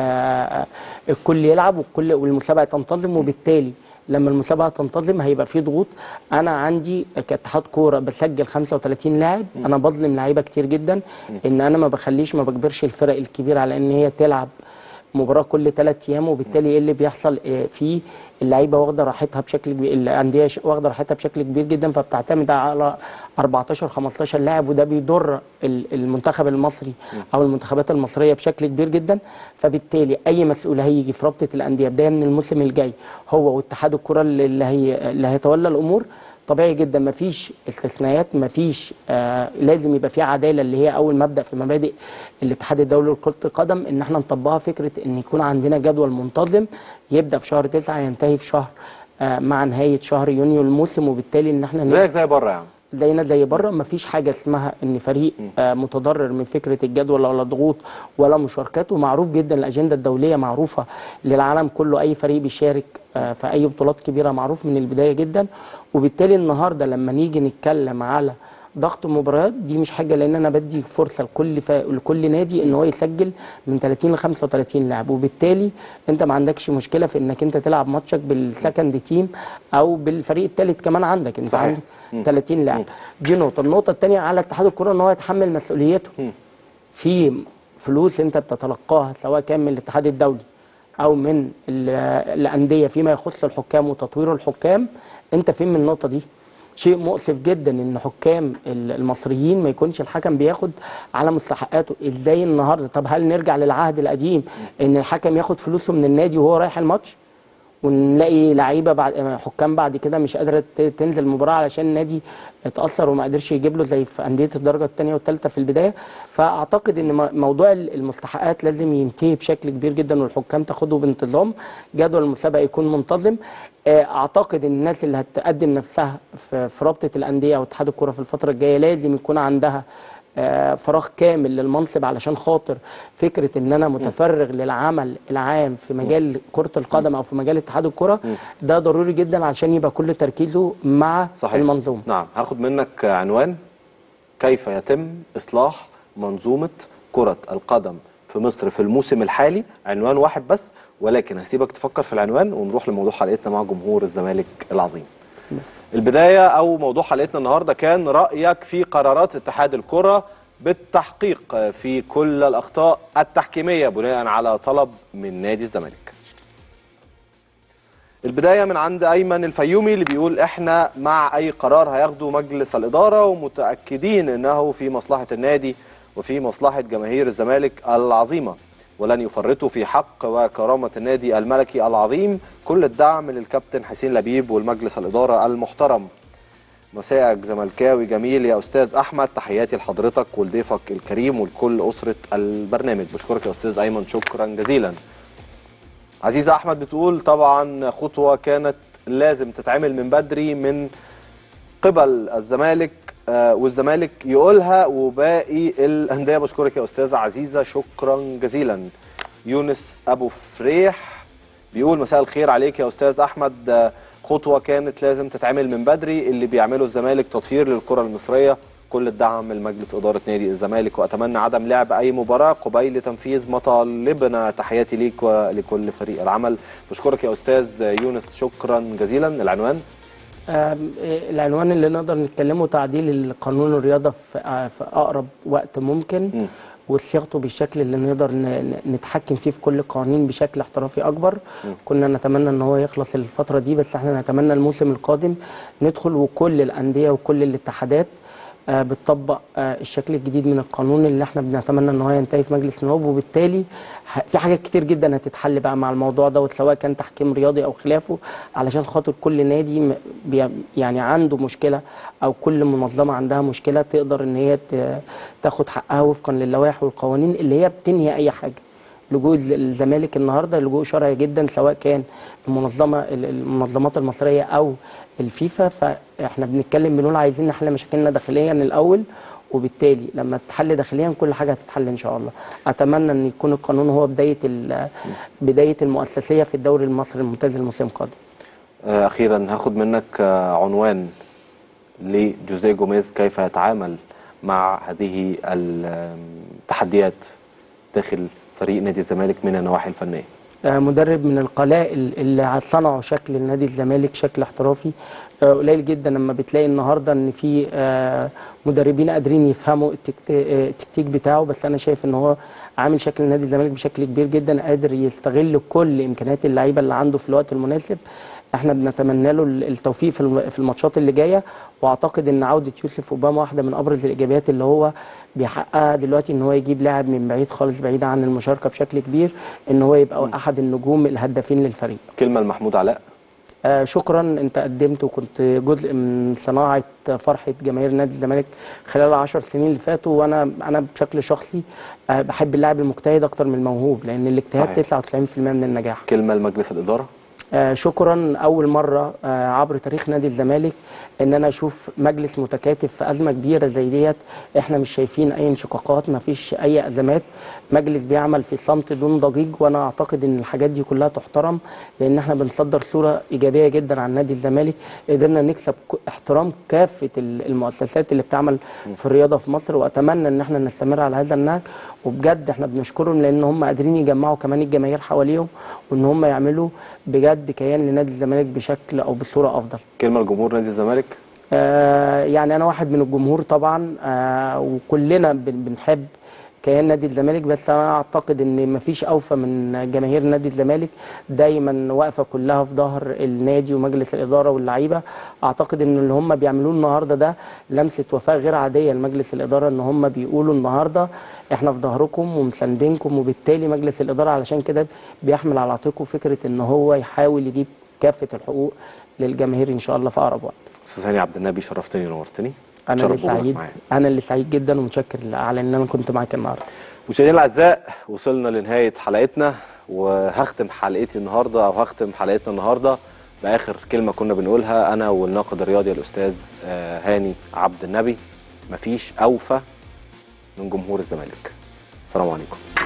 آه الكل يلعب والكل والمسابقه تنتظم وبالتالي لما المسابقه تنتظم هيبقى في ضغوط انا عندي كاتحاد كوره بسجل 35 لاعب انا بظلم لعيبه كتير جدا ان انا ما بخليش ما بجبرش الفرق الكبيره على ان هي تلعب مباراه كل ثلاث ايام وبالتالي ايه اللي بيحصل آه، في اللعيبه واخده راحتها بشكل كبير الانديه ش- واخده راحتها بشكل كبير جدا فبتعتمد على 14 15 لاعب وده بيضر ال- المنتخب المصري او المنتخبات المصريه بشكل كبير جدا فبالتالي اي مسؤول هيجي في رابطه الانديه بدايه من الموسم الجاي هو واتحاد الكره اللي اللي هي اللي هيتولى الامور طبيعي جدا مفيش استثناءات مفيش آه لازم يبقى في عداله اللي هي اول مبدا في مبادئ الاتحاد الدولي لكره القدم ان احنا نطبقها فكره ان يكون عندنا جدول منتظم يبدا في شهر تسعة ينتهي في شهر آه مع نهايه شهر يونيو الموسم وبالتالي ان احنا زيك زي بره يعني زينا زي بره مفيش حاجه اسمها ان فريق آه متضرر من فكره الجدول ولا ضغوط ولا مشاركات ومعروف جدا الاجنده الدوليه معروفه للعالم كله اي فريق بيشارك آه في اي بطولات كبيره معروف من البدايه جدا وبالتالي النهارده لما نيجي نتكلم على ضغط المباريات دي مش حاجه لان انا بدي فرصه لكل ف... لكل نادي ان هو يسجل من 30 ل 35 لاعب وبالتالي انت ما عندكش مشكله في انك انت تلعب ماتشك بالسكند تيم او بالفريق الثالث كمان عندك انت صحيح. عندك 30 لاعب دي نقطه النقطه الثانيه على اتحاد الكره ان هو يتحمل مسؤوليته في فلوس انت بتتلقاها سواء كان من الاتحاد الدولي او من ال- الانديه فيما يخص الحكام وتطوير الحكام انت فين من النقطه دي شيء مؤسف جدا ان حكام ال- المصريين ما يكونش الحكم بياخد على مستحقاته ازاي النهارده طب هل نرجع للعهد القديم ان الحكم ياخد فلوسه من النادي وهو رايح الماتش ونلاقي لعيبه بعد حكام بعد كده مش قادره ت- تنزل المباراه علشان النادي اتاثر وما قدرش يجيب له زي في انديه الدرجه الثانيه والثالثه في البدايه فاعتقد ان م- موضوع ال- المستحقات لازم ينتهي بشكل كبير جدا والحكام تاخده بانتظام جدول المسابقه يكون منتظم آه، اعتقد ان الناس اللي هتقدم نفسها في في رابطه الانديه او اتحاد الكره في الفتره الجايه لازم يكون عندها آه، فراغ كامل للمنصب علشان خاطر فكره ان انا متفرغ للعمل العام في مجال كره القدم او في مجال اتحاد الكره ده ضروري جدا علشان يبقى كل تركيزه مع صحيح المنظومه نعم هاخد منك عنوان كيف يتم إصلاح منظومة كرة القدم في مصر في الموسم الحالي عنوان واحد بس ولكن هسيبك تفكر في العنوان ونروح لموضوع حلقتنا مع جمهور الزمالك العظيم البداية أو موضوع حلقتنا النهاردة كان رأيك في قرارات اتحاد الكرة بالتحقيق في كل الأخطاء التحكيمية بناء على طلب من نادي الزمالك البداية من عند أيمن الفيومي اللي بيقول إحنا مع أي قرار هياخده مجلس الإدارة ومتأكدين إنه في مصلحة النادي وفي مصلحة جماهير الزمالك العظيمة ولن يفرطوا في حق وكرامة النادي الملكي العظيم كل الدعم للكابتن حسين لبيب والمجلس الإدارة المحترم مساءك زملكاوي جميل يا أستاذ أحمد تحياتي لحضرتك ولضيفك الكريم ولكل أسرة البرنامج بشكرك يا أستاذ أيمن شكرا جزيلا عزيزة أحمد بتقول طبعا خطوة كانت لازم تتعمل من بدري من قبل الزمالك آه، والزمالك يقولها وباقي الأندية بشكرك يا أستاذة عزيزة شكرا جزيلا يونس أبو فريح بيقول مساء الخير عليك يا أستاذ أحمد آه، خطوة كانت لازم تتعمل من بدري اللي بيعمله الزمالك تطهير للكرة المصرية كل الدعم من مجلس إدارة نادي الزمالك وأتمنى عدم لعب أي مباراة قبيل تنفيذ مطالبنا تحياتي ليك ولكل فريق العمل بشكرك يا أستاذ يونس شكرا جزيلا العنوان آم، إيه، العنوان اللي نقدر نتكلمه تعديل قانون الرياضة في آه، في أقرب وقت ممكن مم. وصياغته بالشكل اللي نقدر ن- ن- نتحكم فيه في كل القوانين بشكل احترافي أكبر كنا نتمنى ان هو يخلص الفترة دي بس احنا نتمنى الموسم القادم ندخل وكل الأندية وكل الاتحادات آه، بتطبق آه، الشكل الجديد من القانون اللي احنا بنتمنى ان هو ينتهي في مجلس النواب وبالتالي ه- في حاجات كتير جدا هتتحل بقى مع الموضوع دوت سواء كان تحكيم رياضي او خلافه علشان خاطر كل نادي م- بي- يعني عنده مشكله او كل منظمه عندها مشكله تقدر ان هي ت- تاخد حقها وفقا للوائح والقوانين اللي هي بتنهي اي حاجه لجوء الز- الزمالك النهارده لجوء شرعي جدا سواء كان المنظمه ال- المنظمات المصريه او الفيفا فاحنا بنتكلم بنقول عايزين نحل مشاكلنا داخليا الاول وبالتالي لما تتحل داخليا كل حاجه هتتحل ان شاء الله اتمنى ان يكون القانون هو بدايه ال- بدايه المؤسسيه في الدوري المصري الممتاز الموسم القادم آه، أخيرا هاخد منك آه، عنوان لجوزيه جوميز كيف يتعامل مع هذه التحديات داخل فريق نادي الزمالك من النواحي الفنية آه، مدرب من القلائل اللي صنعوا شكل نادي الزمالك شكل احترافي آه، قليل جدا لما بتلاقي النهارده ان في آه، مدربين قادرين يفهموا التكت- آه، التكتيك بتاعه بس انا شايف ان هو عامل شكل نادي الزمالك بشكل كبير جدا قادر يستغل كل امكانيات اللعيبه اللي عنده في الوقت المناسب احنا بنتمنى له التوفيق في الم- في الماتشات اللي جايه واعتقد ان عوده يوسف اوباما واحده من ابرز الايجابيات اللي هو بيحققها دلوقتي ان هو يجيب لاعب من بعيد خالص بعيد عن المشاركه بشكل كبير ان هو يبقى احد النجوم الهدافين للفريق كلمة لمحمود علاء آه شكرا انت قدمت وكنت جزء من صناعه فرحه جماهير نادي الزمالك خلال العشر سنين اللي فاتوا وانا انا بشكل شخصي آه بحب اللاعب المجتهد اكتر من الموهوب لان الاجتهاد صحيح. 99% من النجاح كلمة لمجلس الإدارة آه شكرا اول مره آه عبر تاريخ نادي الزمالك ان انا اشوف مجلس متكاتف في ازمه كبيره زي ديت احنا مش شايفين اي انشقاقات ما فيش اي ازمات مجلس بيعمل في صمت دون ضجيج وانا اعتقد ان الحاجات دي كلها تحترم لان احنا بنصدر صوره ايجابيه جدا عن نادي الزمالك قدرنا نكسب ك- احترام كافه ال- المؤسسات اللي بتعمل في الرياضه في مصر واتمنى ان احنا نستمر على هذا النهج وبجد احنا بنشكرهم لان هم قادرين يجمعوا كمان الجماهير حواليهم وان هم يعملوا بجد كيان لنادي الزمالك بشكل او بصوره افضل كلمة لجمهور نادي الزمالك آه يعني انا واحد من الجمهور طبعا آه وكلنا بن- بنحب كيان نادي الزمالك بس انا اعتقد ان مفيش اوفى من جماهير نادي الزمالك دايما واقفه كلها في ظهر النادي ومجلس الاداره واللعيبه اعتقد ان اللي هم بيعملوه النهارده ده لمسه وفاء غير عاديه لمجلس الاداره ان هم بيقولوا النهارده احنا في ظهركم ومساندينكم وبالتالي مجلس الاداره علشان كده بيحمل على عاتقه فكره ان هو يحاول يجيب كافه الحقوق للجماهير ان شاء الله في اقرب وقت أستاذ هاني عبد النبي شرفتني ونورتني انا شرف اللي وجودك سعيد معايا. انا اللي سعيد جدا ومتشكر على ان انا كنت معاك النهارده مشاهدينا الاعزاء وصلنا لنهايه حلقتنا وهختم حلقتي النهارده او هختم حلقتنا النهارده باخر كلمه كنا بنقولها انا والناقد الرياضي الاستاذ آه، هاني عبد النبي مفيش اوفى من جمهور الزمالك السلام عليكم